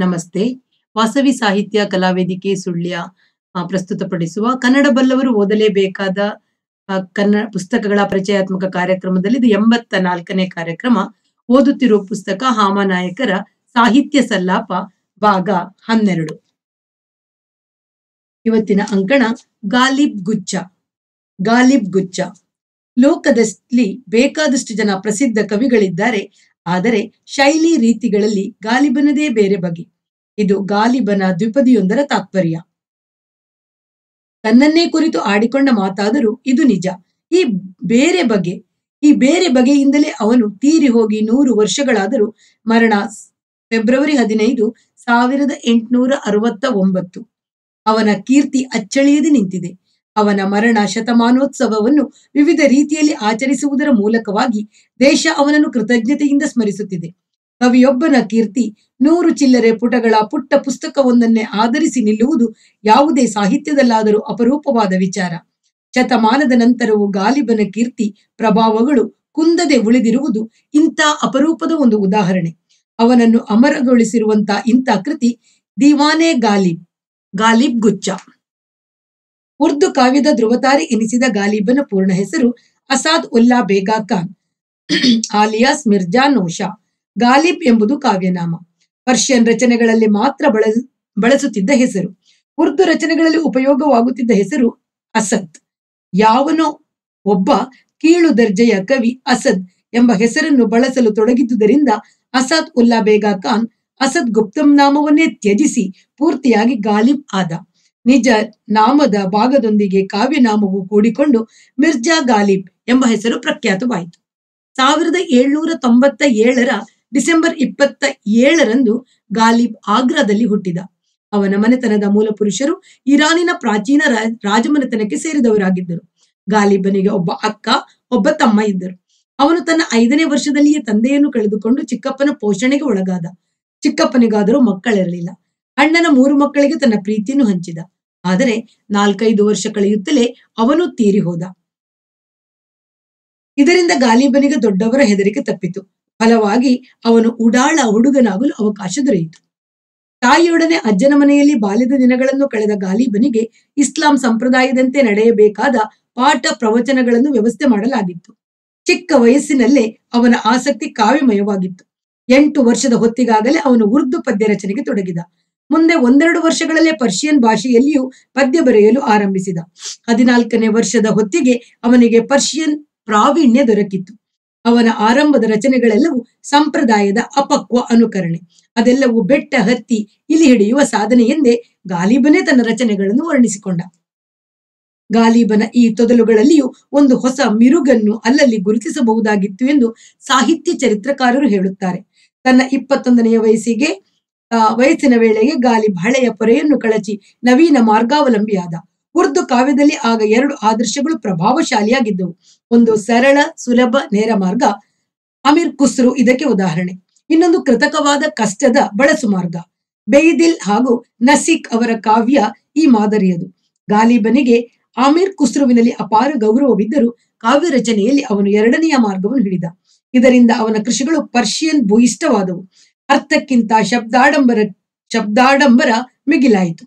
ನಮಸ್ತೆ ವಾಸವಿ ಸಾಹಿತ್ಯ ಕಲಾವೇದಿಕೆ ಸುಳ್ಯ ಆ, ಪ್ರಸ್ತುತಪಡಿಸುವ ಕನ್ನಡ ಬಲ್ಲವರು ಓದಲೇಬೇಕಾದ ಆ, ಕನ್ನಡ ಪುಸ್ತಕಗಳ ಪರಿಚಯಾತ್ಮಕ ಕಾರ್ಯಕ್ರಮದಲ್ಲಿ ಇದು ಎಂಬತ್ತ ನಾಲ್ಕನೇ ಕಾರ್ಯಕ್ರಮ ಓದುತ್ತಿರುವ ಪುಸ್ತಕ ಹಾಮನಾಯಕರ ಸಾಹಿತ್ಯ ಸಲ್ಲಾಪ ಭಾಗ ಹನ್ನೆರಡು ಇವತ್ತಿನ ಅಂಕಣ ಗಾಲಿಬ್ ಗುಚ್ಚ ಗಾಲಿಬ್ ಗುಚ್ಚ ಲೋಕದಲ್ಲಿ ಬೇಕಾದಷ್ಟು ಜನ ಪ್ರಸಿದ್ಧ ಕವಿಗಳಿದ್ದಾರೆ ಆದರೆ ಶೈಲಿ ರೀತಿಗಳಲ್ಲಿ ಗಾಲಿಬನದೇ ಬೇರೆ ಬಗೆ ಇದು ಗಾಲಿಬನ ದ್ವಿಪದಿಯೊಂದರ ತಾತ್ಪರ್ಯ ತನ್ನನ್ನೇ ಕುರಿತು ಆಡಿಕೊಂಡ ಮಾತಾದರೂ ಇದು ನಿಜ ಈ ಬೇರೆ ಬಗೆ ಈ ಬೇರೆ ಬಗೆಯಿಂದಲೇ ಅವನು ತೀರಿ ಹೋಗಿ ನೂರು ವರ್ಷಗಳಾದರೂ ಮರಣ ಫೆಬ್ರವರಿ ಹದಿನೈದು ಸಾವಿರದ ಎಂಟುನೂರ ಅರವತ್ತ ಒಂಬತ್ತು ಅವನ ಕೀರ್ತಿ ಅಚ್ಚಳಿಯದೆ ನಿಂತಿದೆ ಅವನ ಮರಣ ಶತಮಾನೋತ್ಸವವನ್ನು ವಿವಿಧ ರೀತಿಯಲ್ಲಿ ಆಚರಿಸುವುದರ ಮೂಲಕವಾಗಿ ದೇಶ ಅವನನ್ನು ಕೃತಜ್ಞತೆಯಿಂದ ಸ್ಮರಿಸುತ್ತಿದೆ ಕವಿಯೊಬ್ಬನ ಕೀರ್ತಿ ನೂರು ಚಿಲ್ಲರೆ ಪುಟಗಳ ಪುಟ್ಟ ಪುಸ್ತಕವೊಂದನ್ನೇ ಆಧರಿಸಿ ನಿಲ್ಲುವುದು ಯಾವುದೇ ಸಾಹಿತ್ಯದಲ್ಲಾದರೂ ಅಪರೂಪವಾದ ವಿಚಾರ ಶತಮಾನದ ನಂತರವೂ ಗಾಲಿಬನ ಕೀರ್ತಿ ಪ್ರಭಾವಗಳು ಕುಂದದೆ ಉಳಿದಿರುವುದು ಇಂಥ ಅಪರೂಪದ ಒಂದು ಉದಾಹರಣೆ ಅವನನ್ನು ಅಮರಗೊಳಿಸಿರುವಂತ ಇಂಥ ಕೃತಿ ದಿವಾನೆ ಗಾಲಿಬ್ ಗಾಲಿಬ್ ಗುಚ್ಚ ಉರ್ದು ಕಾವ್ಯದ ಧ್ರುವತಾರೆ ಎನಿಸಿದ ಗಾಲಿಬನ ಪೂರ್ಣ ಹೆಸರು ಅಸಾದ್ ಉಲ್ಲಾ ಬೇಗಾ ಖಾನ್ ಆಲಿಯಾಸ್ ಮಿರ್ಜಾ ನೌಶಾ ಗಾಲಿಬ್ ಎಂಬುದು ಕಾವ್ಯನಾಮ ಪರ್ಷಿಯನ್ ರಚನೆಗಳಲ್ಲಿ ಮಾತ್ರ ಬಳ ಬಳಸುತ್ತಿದ್ದ ಹೆಸರು ಉರ್ದು ರಚನೆಗಳಲ್ಲಿ ಉಪಯೋಗವಾಗುತ್ತಿದ್ದ ಹೆಸರು ಅಸದ್ ಯಾವನೋ ಒಬ್ಬ ಕೀಳು ದರ್ಜೆಯ ಕವಿ ಅಸದ್ ಎಂಬ ಹೆಸರನ್ನು ಬಳಸಲು ತೊಡಗಿದ್ದುದರಿಂದ ಅಸಾದ್ ಉಲ್ಲಾ ಬೇಗಾ ಖಾನ್ ಅಸದ್ ಗುಪ್ತಂ ನಾಮವನ್ನೇ ತ್ಯಜಿಸಿ ಪೂರ್ತಿಯಾಗಿ ಗಾಲಿಬ್ ಆದ ನಿಜ ನಾಮದ ಭಾಗದೊಂದಿಗೆ ಕಾವ್ಯನಾಮವು ಕೂಡಿಕೊಂಡು ಮಿರ್ಜಾ ಗಾಲಿಬ್ ಎಂಬ ಹೆಸರು ಪ್ರಖ್ಯಾತವಾಯಿತು ಸಾವಿರದ ಏಳ್ನೂರ ತೊಂಬತ್ತ ಏಳರ ಡಿಸೆಂಬರ್ ಇಪ್ಪತ್ತ ಏಳರಂದು ಗಾಲಿಬ್ ಆಗ್ರಾದಲ್ಲಿ ಹುಟ್ಟಿದ ಅವನ ಮನೆತನದ ಮೂಲ ಪುರುಷರು ಇರಾನಿನ ಪ್ರಾಚೀನ ರಾ- ರಾಜಮನೆತನಕ್ಕೆ ಸೇರಿದವರಾಗಿದ್ದರು ಗಾಲಿಬನಿಗೆ ಒಬ್ಬ ಅಕ್ಕ ಒಬ್ಬ ತಮ್ಮ ಇದ್ದರು ಅವನು ತನ್ನ ಐದನೇ ವರ್ಷದಲ್ಲಿಯೇ ತಂದೆಯನ್ನು ಕಳೆದುಕೊಂಡು ಚಿಕ್ಕಪ್ಪನ ಪೋಷಣೆಗೆ ಒಳಗಾದ ಚಿಕ್ಕಪ್ಪನಿಗಾದರೂ ಮಕ್ಕಳಿರಲಿಲ್ಲ ಅಣ್ಣನ ಮೂರು ಮಕ್ಕಳಿಗೆ ತನ್ನ ಪ್ರೀತಿಯನ್ನು ಹಂಚಿದ ಆದರೆ ನಾಲ್ಕೈದು ವರ್ಷ ಕಳೆಯುತ್ತಲೇ ಅವನು ತೀರಿ ಹೋದ ಇದರಿಂದ ಗಾಲಿಬನಿಗೆ ದೊಡ್ಡವರ ಹೆದರಿಕೆ ತಪ್ಪಿತು ಫಲವಾಗಿ ಅವನು ಉಡಾಳ ಹುಡುಗನಾಗಲು ಅವಕಾಶ ದೊರೆಯಿತು ತಾಯಿಯೊಡನೆ ಅಜ್ಜನ ಮನೆಯಲ್ಲಿ ಬಾಲ್ಯದ ದಿನಗಳನ್ನು ಕಳೆದ ಗಾಲಿಬನಿಗೆ ಇಸ್ಲಾಂ ಸಂಪ್ರದಾಯದಂತೆ ನಡೆಯಬೇಕಾದ ಪಾಠ ಪ್ರವಚನಗಳನ್ನು ವ್ಯವಸ್ಥೆ ಮಾಡಲಾಗಿತ್ತು ಚಿಕ್ಕ ವಯಸ್ಸಿನಲ್ಲೇ ಅವನ ಆಸಕ್ತಿ ಕಾವ್ಯಮಯವಾಗಿತ್ತು ಎಂಟು ವರ್ಷದ ಹೊತ್ತಿಗಾಗಲೇ ಅವನು ಉರ್ದು ಪದ್ಯ ರಚನೆಗೆ ತೊಡಗಿದ ಮುಂದೆ ಒಂದೆರಡು ವರ್ಷಗಳಲ್ಲೇ ಪರ್ಷಿಯನ್ ಭಾಷೆಯಲ್ಲಿಯೂ ಪದ್ಯ ಬರೆಯಲು ಆರಂಭಿಸಿದ ಹದಿನಾಲ್ಕನೇ ವರ್ಷದ ಹೊತ್ತಿಗೆ ಅವನಿಗೆ ಪರ್ಷಿಯನ್ ಪ್ರಾವೀಣ್ಯ ದೊರಕಿತ್ತು ಅವನ ಆರಂಭದ ರಚನೆಗಳೆಲ್ಲವೂ ಸಂಪ್ರದಾಯದ ಅಪಕ್ವ ಅನುಕರಣೆ ಅದೆಲ್ಲವೂ ಬೆಟ್ಟ ಹತ್ತಿ ಇಲಿ ಹಿಡಿಯುವ ಸಾಧನೆ ಎಂದೇ ಗಾಲಿಬನೇ ತನ್ನ ರಚನೆಗಳನ್ನು ವರ್ಣಿಸಿಕೊಂಡ ಗಾಲಿಬನ ಈ ತೊದಲುಗಳಲ್ಲಿಯೂ ಒಂದು ಹೊಸ ಮಿರುಗನ್ನು ಅಲ್ಲಲ್ಲಿ ಗುರುತಿಸಬಹುದಾಗಿತ್ತು ಎಂದು ಸಾಹಿತ್ಯ ಚರಿತ್ರಕಾರರು ಹೇಳುತ್ತಾರೆ ತನ್ನ ಇಪ್ಪತ್ತೊಂದನೆಯ ವಯಸ್ಸಿಗೆ ಆ, ವಯಸ್ಸಿನ ವೇಳೆಗೆ ಗಾಲಿಬ್ ಹಳೆಯ ಪೊರೆಯನ್ನು ಕಳಚಿ ನವೀನ ಮಾರ್ಗಾವಲಂಬಿಯಾದ ಉರ್ದು ಕಾವ್ಯದಲ್ಲಿ ಆಗ ಎರಡು ಆದರ್ಶಗಳು ಪ್ರಭಾವಶಾಲಿಯಾಗಿದ್ದವು ಒಂದು ಸರಳ ಸುಲಭ ನೇರ ಮಾರ್ಗ ಅಮೀರ್ ಖುಸ್ರು ಇದಕ್ಕೆ ಉದಾಹರಣೆ ಇನ್ನೊಂದು ಕೃತಕವಾದ ಕಷ್ಟದ ಬಳಸು ಮಾರ್ಗ ಬೇಯ್ದಿಲ್ ಹಾಗೂ ನಸೀಕ್ ಅವರ ಕಾವ್ಯ ಈ ಮಾದರಿಯದು ಗಾಲಿಬನಿಗೆ ಆಮೀರ್ ಖುಸ್ರುವಿನಲ್ಲಿ ಅಪಾರ ಗೌರವವಿದ್ದರೂ ಕಾವ್ಯ ರಚನೆಯಲ್ಲಿ ಅವನು ಎರಡನೆಯ ಮಾರ್ಗವನ್ನು ಹಿಡಿದ ಇದರಿಂದ ಅವನ ಕೃಷಿಗಳು ಪರ್ಷಿಯನ್ ಭೂಯಿಷ್ಠವಾದವು ಅರ್ಥಕ್ಕಿಂತ ಶಬ್ದಾಡಂಬರ ಶಬ್ದಾಡಂಬರ ಮಿಗಿಲಾಯಿತು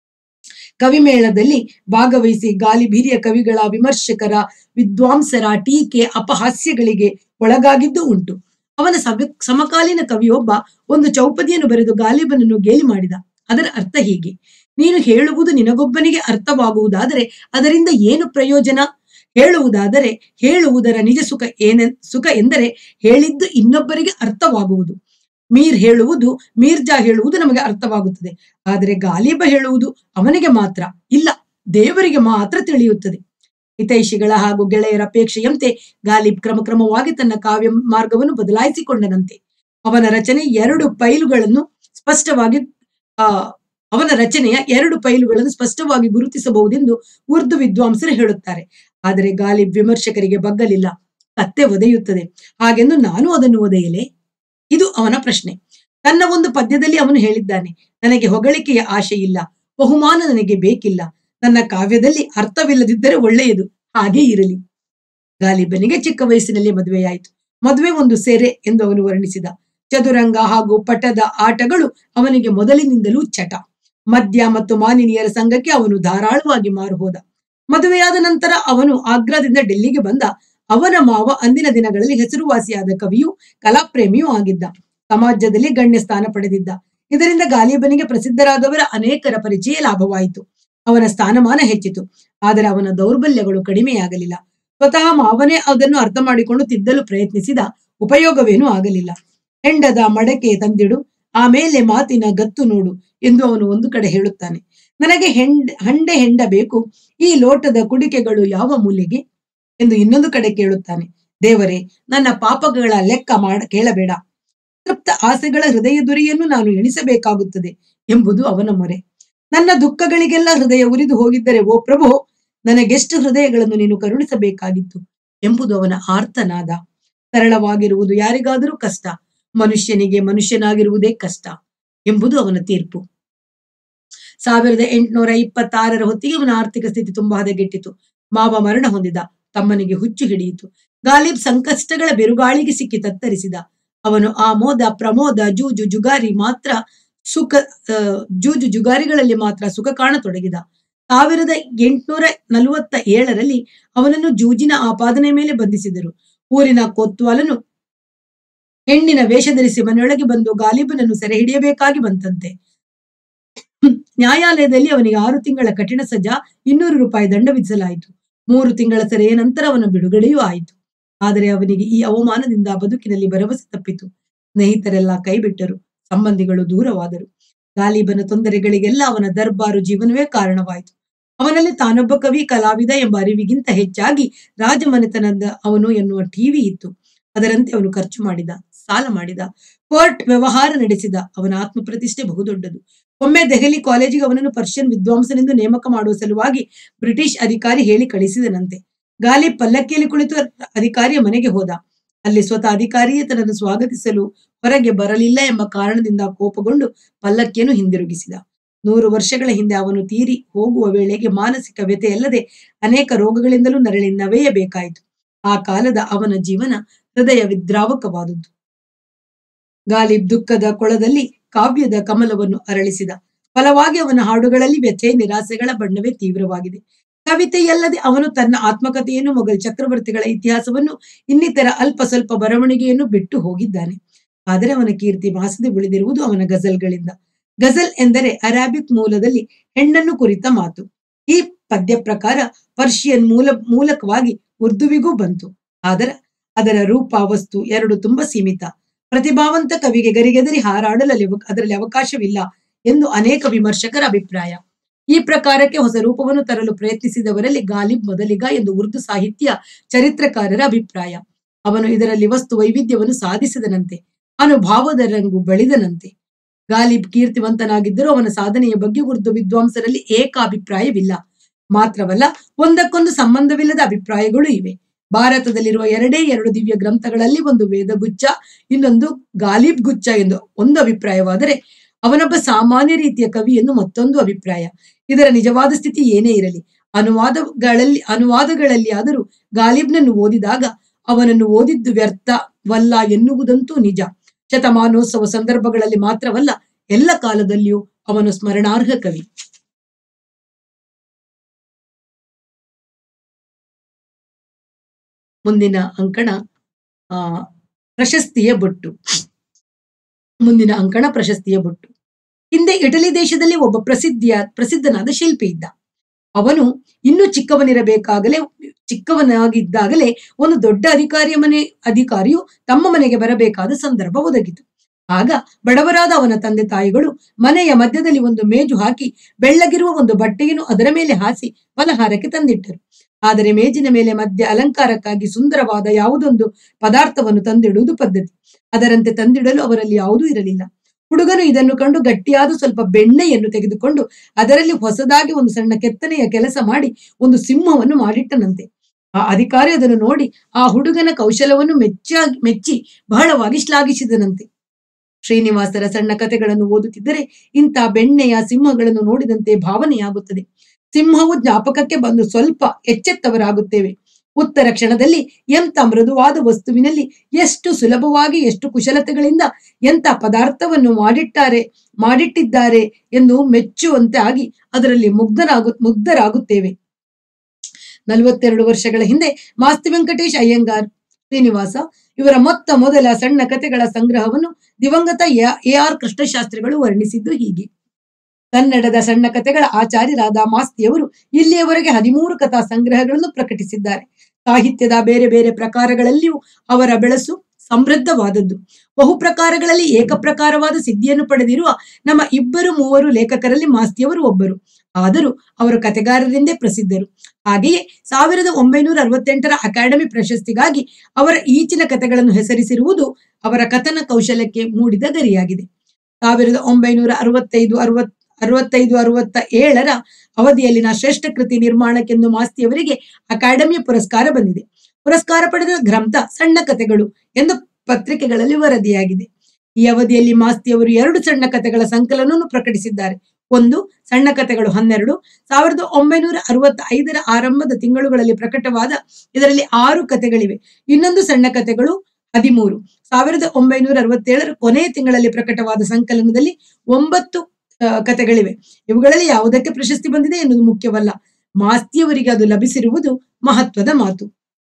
ಕವಿಮೇಳದಲ್ಲಿ ಭಾಗವಹಿಸಿ ಗಾಲಿಬ್ ಹಿರಿಯ ಕವಿಗಳ ವಿಮರ್ಶಕರ ವಿದ್ವಾಂಸರ ಟೀಕೆ ಅಪಹಾಸ್ಯಗಳಿಗೆ ಒಳಗಾಗಿದ್ದು ಉಂಟು ಅವನ ಸಮ ಸಮಕಾಲೀನ ಕವಿಯೊಬ್ಬ ಒಂದು ಚೌಪದಿಯನ್ನು ಬರೆದು ಗಾಲಿಬನನ್ನು ಗೇಲಿ ಮಾಡಿದ ಅದರ ಅರ್ಥ ಹೀಗೆ ನೀನು ಹೇಳುವುದು ನಿನಗೊಬ್ಬನಿಗೆ ಅರ್ಥವಾಗುವುದಾದರೆ ಅದರಿಂದ ಏನು ಪ್ರಯೋಜನ ಹೇಳುವುದಾದರೆ ಹೇಳುವುದರ ನಿಜ ಸುಖ ಏನೆ ಸುಖ ಎಂದರೆ ಹೇಳಿದ್ದು ಇನ್ನೊಬ್ಬರಿಗೆ ಅರ್ಥವಾಗುವುದು ಮೀರ್ ಹೇಳುವುದು ಮೀರ್ಜಾ ಹೇಳುವುದು ನಮಗೆ ಅರ್ಥವಾಗುತ್ತದೆ ಆದರೆ ಗಾಲಿಬ ಹೇಳುವುದು ಅವನಿಗೆ ಮಾತ್ರ ಇಲ್ಲ ದೇವರಿಗೆ ಮಾತ್ರ ತಿಳಿಯುತ್ತದೆ ಹಿತೈಷಿಗಳ ಹಾಗೂ ಗೆಳೆಯರ ಅಪೇಕ್ಷೆಯಂತೆ ಗಾಲಿಬ್ ಕ್ರಮಕ್ರಮವಾಗಿ ತನ್ನ ಕಾವ್ಯ ಮಾರ್ಗವನ್ನು ಬದಲಾಯಿಸಿಕೊಂಡನಂತೆ ಅವನ ರಚನೆ ಎರಡು ಪೈಲುಗಳನ್ನು ಸ್ಪಷ್ಟವಾಗಿ ಆ ಅವನ ರಚನೆಯ ಎರಡು ಪೈಲುಗಳನ್ನು ಸ್ಪಷ್ಟವಾಗಿ ಗುರುತಿಸಬಹುದೆಂದು ಉರ್ದು ವಿದ್ವಾಂಸರು ಹೇಳುತ್ತಾರೆ ಆದರೆ ಗಾಲಿಬ್ ವಿಮರ್ಶಕರಿಗೆ ಬಗ್ಗಲಿಲ್ಲ ಕತ್ತೆ ಒದೆಯುತ್ತದೆ ಹಾಗೆಂದು ನಾನು ಅದನ್ನು ಒದೆಯಲೇ ಇದು ಅವನ ಪ್ರಶ್ನೆ ತನ್ನ ಒಂದು ಪದ್ಯದಲ್ಲಿ ಅವನು ಹೇಳಿದ್ದಾನೆ ನನಗೆ ಹೊಗಳಿಕೆಯ ಆಶೆ ಇಲ್ಲ ಬಹುಮಾನ ನನಗೆ ಬೇಕಿಲ್ಲ ನನ್ನ ಕಾವ್ಯದಲ್ಲಿ ಅರ್ಥವಿಲ್ಲದಿದ್ದರೆ ಒಳ್ಳೆಯದು ಹಾಗೇ ಇರಲಿ ಗಾಲಿಬನಿಗೆ ಚಿಕ್ಕ ವಯಸ್ಸಿನಲ್ಲಿ ಮದುವೆಯಾಯಿತು ಮದುವೆ ಒಂದು ಸೆರೆ ಎಂದು ಅವನು ವರ್ಣಿಸಿದ ಚದುರಂಗ ಹಾಗೂ ಪಟದ ಆಟಗಳು ಅವನಿಗೆ ಮೊದಲಿನಿಂದಲೂ ಚಟ ಮದ್ಯ ಮತ್ತು ಮಾನಿನಿಯರ ಸಂಘಕ್ಕೆ ಅವನು ಧಾರಾಳವಾಗಿ ಮಾರು ಹೋದ ಮದುವೆಯಾದ ನಂತರ ಅವನು ಆಗ್ರಾದಿಂದ ಡೆಲ್ಲಿಗೆ ಬಂದ ಅವನ ಮಾವ ಅಂದಿನ ದಿನಗಳಲ್ಲಿ ಹೆಸರುವಾಸಿಯಾದ ಕವಿಯೂ ಕಲಾಪ್ರೇಮಿಯೂ ಆಗಿದ್ದ ಸಮಾಜದಲ್ಲಿ ಗಣ್ಯ ಸ್ಥಾನ ಪಡೆದಿದ್ದ ಇದರಿಂದ ಗಾಲಿಬನಿಗೆ ಪ್ರಸಿದ್ಧರಾದವರ ಅನೇಕರ ಪರಿಚಯ ಲಾಭವಾಯಿತು ಅವನ ಸ್ಥಾನಮಾನ ಹೆಚ್ಚಿತು ಆದರೆ ಅವನ ದೌರ್ಬಲ್ಯಗಳು ಕಡಿಮೆಯಾಗಲಿಲ್ಲ ಸ್ವತಃ ಮಾವನೇ ಅದನ್ನು ಅರ್ಥ ಮಾಡಿಕೊಂಡು ತಿದ್ದಲು ಪ್ರಯತ್ನಿಸಿದ ಉಪಯೋಗವೇನೂ ಆಗಲಿಲ್ಲ ಹೆಂಡದ ಮಡಕೆ ತಂದಿಡು ಆಮೇಲೆ ಮಾತಿನ ಗತ್ತು ನೋಡು ಎಂದು ಅವನು ಒಂದು ಕಡೆ ಹೇಳುತ್ತಾನೆ ನನಗೆ ಹೆಂಡ್ ಹಂಡೆ ಹೆಂಡ ಬೇಕು ಈ ಲೋಟದ ಕುಡಿಕೆಗಳು ಯಾವ ಮೂಲೆಗೆ ಎಂದು ಇನ್ನೊಂದು ಕಡೆ ಕೇಳುತ್ತಾನೆ ದೇವರೇ ನನ್ನ ಪಾಪಗಳ ಲೆಕ್ಕ ಮಾಡ ಕೇಳಬೇಡ ತೃಪ್ತ ಆಸೆಗಳ ಹೃದಯ ದುರಿಯನ್ನು ನಾನು ಎಣಿಸಬೇಕಾಗುತ್ತದೆ ಎಂಬುದು ಅವನ ಮೊರೆ ನನ್ನ ದುಃಖಗಳಿಗೆಲ್ಲ ಹೃದಯ ಉರಿದು ಹೋಗಿದ್ದರೆ ಓ ಪ್ರಭು ನನಗೆಷ್ಟು ಹೃದಯಗಳನ್ನು ನೀನು ಕರುಣಿಸಬೇಕಾಗಿತ್ತು ಎಂಬುದು ಅವನ ಆರ್ತನಾದ ಸರಳವಾಗಿರುವುದು ಯಾರಿಗಾದರೂ ಕಷ್ಟ ಮನುಷ್ಯನಿಗೆ ಮನುಷ್ಯನಾಗಿರುವುದೇ ಕಷ್ಟ ಎಂಬುದು ಅವನ ತೀರ್ಪು ಸಾವಿರದ ಎಂಟುನೂರ ಇಪ್ಪತ್ತಾರರ ಹೊತ್ತಿಗೆ ಅವನ ಆರ್ಥಿಕ ಸ್ಥಿತಿ ತುಂಬಾ ಹದಗೆಟ್ಟಿತು ಮಾವ ಮರಣ ಹೊಂದಿದ ತಮ್ಮನಿಗೆ ಹುಚ್ಚು ಹಿಡಿಯಿತು ಗಾಲಿಬ್ ಸಂಕಷ್ಟಗಳ ಬಿರುಗಾಳಿಗೆ ಸಿಕ್ಕಿ ತತ್ತರಿಸಿದ ಅವನು ಆ ಮೋದ ಪ್ರಮೋದ ಜೂಜು ಜುಗಾರಿ ಮಾತ್ರ ಸುಖ ಆ, ಜೂಜು ಜುಗಾರಿಗಳಲ್ಲಿ ಮಾತ್ರ ಸುಖ ಕಾಣತೊಡಗಿದ ಸಾವಿರದ ಎಂಟುನೂರ ನಲವತ್ತ ಏಳರಲ್ಲಿ ಅವನನ್ನು ಜೂಜಿನ ಆಪಾದನೆ ಮೇಲೆ ಬಂಧಿಸಿದರು ಊರಿನ ಕೊತ್ವಾಲನು ಹೆಣ್ಣಿನ ವೇಷ ಧರಿಸಿ ಮನೆಯೊಳಗೆ ಬಂದು ಗಾಲಿಬನನ್ನು ಸೆರೆ ಹಿಡಿಯಬೇಕಾಗಿ ಬಂತಂತೆ ನ್ಯಾಯಾಲಯದಲ್ಲಿ ಅವನಿಗೆ ಆರು ತಿಂಗಳ ಕಠಿಣ ಸಜಾ ಇನ್ನೂರು ರೂಪಾಯಿ ದಂಡ ವಿಧಿಸಲಾಯಿತು ಮೂರು ತಿಂಗಳ ಸೆರೆಯ ನಂತರ ಅವನ ಬಿಡುಗಡೆಯೂ ಆಯಿತು ಆದರೆ ಅವನಿಗೆ ಈ ಅವಮಾನದಿಂದ ಬದುಕಿನಲ್ಲಿ ಭರವಸೆ ತಪ್ಪಿತು ಸ್ನೇಹಿತರೆಲ್ಲ ಕೈಬಿಟ್ಟರು ಸಂಬಂಧಿಗಳು ದೂರವಾದರು ಗಾಲಿಬನ ತೊಂದರೆಗಳಿಗೆಲ್ಲ ಅವನ ದರ್ಬಾರು ಜೀವನವೇ ಕಾರಣವಾಯಿತು ಅವನಲ್ಲಿ ತಾನೊಬ್ಬ ಕವಿ ಕಲಾವಿದ ಎಂಬ ಅರಿವಿಗಿಂತ ಹೆಚ್ಚಾಗಿ ರಾಜಮನೆತನದ ಅವನು ಎನ್ನುವ ಟಿವಿ ಇತ್ತು ಅದರಂತೆ ಅವನು ಖರ್ಚು ಮಾಡಿದ ಸಾಲ ಮಾಡಿದ ಕೋರ್ಟ್ ವ್ಯವಹಾರ ನಡೆಸಿದ ಅವನ ಆತ್ಮ ಪ್ರತಿಷ್ಠೆ ಬಹುದೊಡ್ಡದು ಒಮ್ಮೆ ದೆಹಲಿ ಕಾಲೇಜಿಗೆ ಅವನನ್ನು ಪರ್ಷಿಯನ್ ವಿದ್ವಾಂಸನೆಂದು ನೇಮಕ ಮಾಡುವ ಸಲುವಾಗಿ ಬ್ರಿಟಿಷ್ ಅಧಿಕಾರಿ ಹೇಳಿ ಕಳಿಸಿದನಂತೆ ಗಾಲಿ ಪಲ್ಲಕ್ಕಿಯಲ್ಲಿ ಕುಳಿತು ಅಧಿಕಾರಿಯ ಮನೆಗೆ ಹೋದ ಅಲ್ಲಿ ಸ್ವತಃ ಅಧಿಕಾರಿಯೇ ತನ್ನನ್ನು ಸ್ವಾಗತಿಸಲು ಹೊರಗೆ ಬರಲಿಲ್ಲ ಎಂಬ ಕಾರಣದಿಂದ ಕೋಪಗೊಂಡು ಪಲ್ಲಕ್ಕಿಯನ್ನು ಹಿಂದಿರುಗಿಸಿದ ನೂರು ವರ್ಷಗಳ ಹಿಂದೆ ಅವನು ತೀರಿ ಹೋಗುವ ವೇಳೆಗೆ ಮಾನಸಿಕ ವ್ಯಥೆಯಲ್ಲದೆ ಅನೇಕ ರೋಗಗಳಿಂದಲೂ ನರಳಿ ನವೆಯಬೇಕಾಯಿತು ಆ ಕಾಲದ ಅವನ ಜೀವನ ಹೃದಯ ವಿದ್ರಾವಕವಾದದ್ದು ಗಾಲಿಬ್ ದುಃಖದ ಕೊಳದಲ್ಲಿ ಕಾವ್ಯದ ಕಮಲವನ್ನು ಅರಳಿಸಿದ ಫಲವಾಗಿ ಅವನ ಹಾಡುಗಳಲ್ಲಿ ವ್ಯಥೆ ನಿರಾಸೆಗಳ ಬಣ್ಣವೇ ತೀವ್ರವಾಗಿದೆ ಕವಿತೆಯಲ್ಲದೆ ಅವನು ತನ್ನ ಆತ್ಮಕಥೆಯನ್ನು ಮೊಘಲ್ ಚಕ್ರವರ್ತಿಗಳ ಇತಿಹಾಸವನ್ನು ಇನ್ನಿತರ ಅಲ್ಪ ಸ್ವಲ್ಪ ಬರವಣಿಗೆಯನ್ನು ಬಿಟ್ಟು ಹೋಗಿದ್ದಾನೆ ಆದರೆ ಅವನ ಕೀರ್ತಿ ಮಾಸದೆ ಉಳಿದಿರುವುದು ಅವನ ಗಜಲ್ಗಳಿಂದ ಗಜಲ್ ಎಂದರೆ ಅರಾಬಿಕ್ ಮೂಲದಲ್ಲಿ ಹೆಣ್ಣನ್ನು ಕುರಿತ ಮಾತು ಈ ಪದ್ಯ ಪ್ರಕಾರ ಪರ್ಷಿಯನ್ ಮೂಲ ಮೂಲಕವಾಗಿ ಉರ್ದುವಿಗೂ ಬಂತು ಆದರೆ ಅದರ ರೂಪ ವಸ್ತು ಎರಡು ತುಂಬಾ ಸೀಮಿತ ಪ್ರತಿಭಾವಂತ ಕವಿಗೆ ಗರಿಗೆದರಿ ಹಾರಾಡಲು ಅಲ್ಲಿ ಅವ- ಅದರಲ್ಲಿ ಅವಕಾಶವಿಲ್ಲ ಎಂದು ಅನೇಕ ವಿಮರ್ಶಕರ ಅಭಿಪ್ರಾಯ ಈ ಪ್ರಕಾರಕ್ಕೆ ಹೊಸ ರೂಪವನ್ನು ತರಲು ಪ್ರಯತ್ನಿಸಿದವರಲ್ಲಿ ಗಾಲಿಬ್ ಮೊದಲಿಗ ಎಂದು ಉರ್ದು ಸಾಹಿತ್ಯ ಚರಿತ್ರಕಾರರ ಅಭಿಪ್ರಾಯ ಅವನು ಇದರಲ್ಲಿ ವಸ್ತು ವೈವಿಧ್ಯವನ್ನು ಸಾಧಿಸಿದನಂತೆ ಅನುಭಾವದ ರಂಗು ಬಳಿದನಂತೆ ಗಾಲಿಬ್ ಕೀರ್ತಿವಂತನಾಗಿದ್ದರೂ ಅವನ ಸಾಧನೆಯ ಬಗ್ಗೆ ಉರ್ದು ವಿದ್ವಾಂಸರಲ್ಲಿ ಏಕಾಭಿಪ್ರಾಯವಿಲ್ಲ ಮಾತ್ರವಲ್ಲ ಒಂದಕ್ಕೊಂದು ಸಂಬಂಧವಿಲ್ಲದ ಅಭಿಪ್ರಾಯಗಳು ಇವೆ ಭಾರತದಲ್ಲಿರುವ ಎರಡೇ ಎರಡು ದಿವ್ಯ ಗ್ರಂಥಗಳಲ್ಲಿ ಒಂದು ವೇದಗುಚ್ಛ ಇನ್ನೊಂದು ಗಾಲಿಬ್ ಗುಚ್ಛ ಎಂದು ಒಂದು ಅಭಿಪ್ರಾಯವಾದರೆ ಅವನೊಬ್ಬ ಸಾಮಾನ್ಯ ರೀತಿಯ ಕವಿ ಎಂದು ಮತ್ತೊಂದು ಅಭಿಪ್ರಾಯ ಇದರ ನಿಜವಾದ ಸ್ಥಿತಿ ಏನೇ ಇರಲಿ ಅನುವಾದಗಳಲ್ಲಿ ಅನುವಾದಗಳಲ್ಲಿ ಆದರೂ ಗಾಲಿಬ್ನನ್ನು ಓದಿದಾಗ ಅವನನ್ನು ಓದಿದ್ದು ವ್ಯರ್ಥವಲ್ಲ ಎನ್ನುವುದಂತೂ ನಿಜ ಶತಮಾನೋತ್ಸವ ಸಂದರ್ಭಗಳಲ್ಲಿ ಮಾತ್ರವಲ್ಲ ಎಲ್ಲ ಕಾಲದಲ್ಲಿಯೂ ಅವನು ಸ್ಮರಣಾರ್ಹ ಕವಿ ಮುಂದಿನ ಅಂಕಣ ಆ ಪ್ರಶಸ್ತಿಯ ಬೊಟ್ಟು ಮುಂದಿನ ಅಂಕಣ ಪ್ರಶಸ್ತಿಯ ಬೊಟ್ಟು ಹಿಂದೆ ಇಟಲಿ ದೇಶದಲ್ಲಿ ಒಬ್ಬ ಪ್ರಸಿದ್ಧಿಯ ಪ್ರಸಿದ್ಧನಾದ ಶಿಲ್ಪಿ ಇದ್ದ ಅವನು ಇನ್ನೂ ಚಿಕ್ಕವನಿರಬೇಕಾಗಲೇ ಚಿಕ್ಕವನಾಗಿದ್ದಾಗಲೇ ಒಂದು ದೊಡ್ಡ ಅಧಿಕಾರಿಯ ಮನೆ ಅಧಿಕಾರಿಯು ತಮ್ಮ ಮನೆಗೆ ಬರಬೇಕಾದ ಸಂದರ್ಭ ಒದಗಿತು ಆಗ ಬಡವರಾದ ಅವನ ತಂದೆ ತಾಯಿಗಳು ಮನೆಯ ಮಧ್ಯದಲ್ಲಿ ಒಂದು ಮೇಜು ಹಾಕಿ ಬೆಳ್ಳಗಿರುವ ಒಂದು ಬಟ್ಟೆಯನ್ನು ಅದರ ಮೇಲೆ ಹಾಸಿ ಫಲಹಾರಕ್ಕೆ ತಂದಿಟ್ಟರು ಆದರೆ ಮೇಜಿನ ಮೇಲೆ ಮಧ್ಯ ಅಲಂಕಾರಕ್ಕಾಗಿ ಸುಂದರವಾದ ಯಾವುದೊಂದು ಪದಾರ್ಥವನ್ನು ತಂದಿಡುವುದು ಪದ್ಧತಿ ಅದರಂತೆ ತಂದಿಡಲು ಅವರಲ್ಲಿ ಯಾವುದೂ ಇರಲಿಲ್ಲ ಹುಡುಗನು ಇದನ್ನು ಕಂಡು ಗಟ್ಟಿಯಾದ ಸ್ವಲ್ಪ ಬೆಣ್ಣೆಯನ್ನು ತೆಗೆದುಕೊಂಡು ಅದರಲ್ಲಿ ಹೊಸದಾಗಿ ಒಂದು ಸಣ್ಣ ಕೆತ್ತನೆಯ ಕೆಲಸ ಮಾಡಿ ಒಂದು ಸಿಂಹವನ್ನು ಮಾಡಿಟ್ಟನಂತೆ ಆ ಅಧಿಕಾರಿ ಅದನ್ನು ನೋಡಿ ಆ ಹುಡುಗನ ಕೌಶಲವನ್ನು ಮೆಚ್ಚಾಗಿ ಮೆಚ್ಚಿ ಬಹಳವಾಗಿ ಶ್ಲಾಘಿಸಿದನಂತೆ ಶ್ರೀನಿವಾಸರ ಸಣ್ಣ ಕಥೆಗಳನ್ನು ಓದುತ್ತಿದ್ದರೆ ಇಂಥ ಬೆಣ್ಣೆಯ ಸಿಂಹಗಳನ್ನು ನೋಡಿದಂತೆ ಭಾವನೆಯಾಗುತ್ತದೆ ಸಿಂಹವು ಜ್ಞಾಪಕಕ್ಕೆ ಬಂದು ಸ್ವಲ್ಪ ಎಚ್ಚೆತ್ತವರಾಗುತ್ತೇವೆ ಉತ್ತರ ಕ್ಷಣದಲ್ಲಿ ಎಂತ ಮೃದುವಾದ ವಸ್ತುವಿನಲ್ಲಿ ಎಷ್ಟು ಸುಲಭವಾಗಿ ಎಷ್ಟು ಕುಶಲತೆಗಳಿಂದ ಎಂತ ಪದಾರ್ಥವನ್ನು ಮಾಡಿಟ್ಟಾರೆ ಮಾಡಿಟ್ಟಿದ್ದಾರೆ ಎಂದು ಮೆಚ್ಚುವಂತೆ ಆಗಿ ಅದರಲ್ಲಿ ಮುಗ್ಧರಾಗು ಮುಗ್ಧರಾಗುತ್ತೇವೆ ನಲವತ್ತೆರಡು ವರ್ಷಗಳ ಹಿಂದೆ ಮಾಸ್ತಿ ವೆಂಕಟೇಶ್ ಅಯ್ಯಂಗಾರ್ ಶ್ರೀನಿವಾಸ ಇವರ ಮೊತ್ತ ಮೊದಲ ಸಣ್ಣ ಕಥೆಗಳ ಸಂಗ್ರಹವನ್ನು ದಿವಂಗತ ಎ ಆರ್ ಕೃಷ್ಣಶಾಸ್ತ್ರಿಗಳು ವರ್ಣಿಸಿದ್ದು ಹೀಗೆ ಕನ್ನಡದ ಸಣ್ಣ ಕಥೆಗಳ ಆಚಾರ್ಯರಾದ ಮಾಸ್ತಿಯವರು ಇಲ್ಲಿಯವರೆಗೆ ಹದಿಮೂರು ಕಥಾ ಸಂಗ್ರಹಗಳನ್ನು ಪ್ರಕಟಿಸಿದ್ದಾರೆ ಸಾಹಿತ್ಯದ ಬೇರೆ ಬೇರೆ ಪ್ರಕಾರಗಳಲ್ಲಿಯೂ ಅವರ ಬೆಳಸು ಸಮೃದ್ಧವಾದದ್ದು ಬಹು ಪ್ರಕಾರಗಳಲ್ಲಿ ಏಕಪ್ರಕಾರವಾದ ಸಿದ್ಧಿಯನ್ನು ಪಡೆದಿರುವ ನಮ್ಮ ಇಬ್ಬರು ಮೂವರು ಲೇಖಕರಲ್ಲಿ ಮಾಸ್ತಿಯವರು ಒಬ್ಬರು ಆದರೂ ಅವರು ಕಥೆಗಾರರೆಂದೇ ಪ್ರಸಿದ್ಧರು ಹಾಗೆಯೇ ಸಾವಿರದ ಒಂಬೈನೂರ ಅರವತ್ತೆಂಟರ ಅಕಾಡೆಮಿ ಪ್ರಶಸ್ತಿಗಾಗಿ ಅವರ ಈಚಿನ ಕಥೆಗಳನ್ನು ಹೆಸರಿಸಿರುವುದು ಅವರ ಕಥನ ಕೌಶಲ್ಯಕ್ಕೆ ಮೂಡಿದ ಗರಿಯಾಗಿದೆ ಸಾವಿರದ ಒಂಬೈನೂರ ಅರವತ್ತೈದು ಅರವತ್ ಅರವತ್ತೈದು ಅರವತ್ತ ಏಳರ ಅವಧಿಯಲ್ಲಿನ ಶ್ರೇಷ್ಠ ಕೃತಿ ನಿರ್ಮಾಣಕ್ಕೆಂದು ಮಾಸ್ತಿಯವರಿಗೆ ಅಕಾಡೆಮಿ ಪುರಸ್ಕಾರ ಬಂದಿದೆ ಪುರಸ್ಕಾರ ಪಡೆದ ಗ್ರಂಥ ಸಣ್ಣ ಕಥೆಗಳು ಎಂದು ಪತ್ರಿಕೆಗಳಲ್ಲಿ ವರದಿಯಾಗಿದೆ ಈ ಅವಧಿಯಲ್ಲಿ ಮಾಸ್ತಿಯವರು ಎರಡು ಸಣ್ಣ ಕಥೆಗಳ ಸಂಕಲನವನ್ನು ಪ್ರಕಟಿಸಿದ್ದಾರೆ ಒಂದು ಸಣ್ಣ ಕಥೆಗಳು ಹನ್ನೆರಡು ಸಾವಿರದ ಒಂಬೈನೂರ ಅರವತ್ತ ಐದರ ಆರಂಭದ ತಿಂಗಳುಗಳಲ್ಲಿ ಪ್ರಕಟವಾದ ಇದರಲ್ಲಿ ಆರು ಕಥೆಗಳಿವೆ ಇನ್ನೊಂದು ಸಣ್ಣ ಕಥೆಗಳು ಹದಿಮೂರು ಸಾವಿರದ ಒಂಬೈನೂರ ಅರವತ್ತೇಳರ ಕೊನೆಯ ತಿಂಗಳಲ್ಲಿ ಪ್ರಕಟವಾದ ಸಂಕಲನದಲ್ಲಿ ಒಂಬತ್ತು ಆ, ಕಥೆಗಳಿವೆ ಇವುಗಳಲ್ಲಿ ಯಾವುದಕ್ಕೆ ಪ್ರಶಸ್ತಿ ಬಂದಿದೆ ಎನ್ನುವುದು ಮುಖ್ಯವಲ್ಲ ಮಾಸ್ತಿಯವರಿಗೆ ಅದು ಲಭಿಸಿರುವುದು ಮಹತ್ವದ ಮಾತು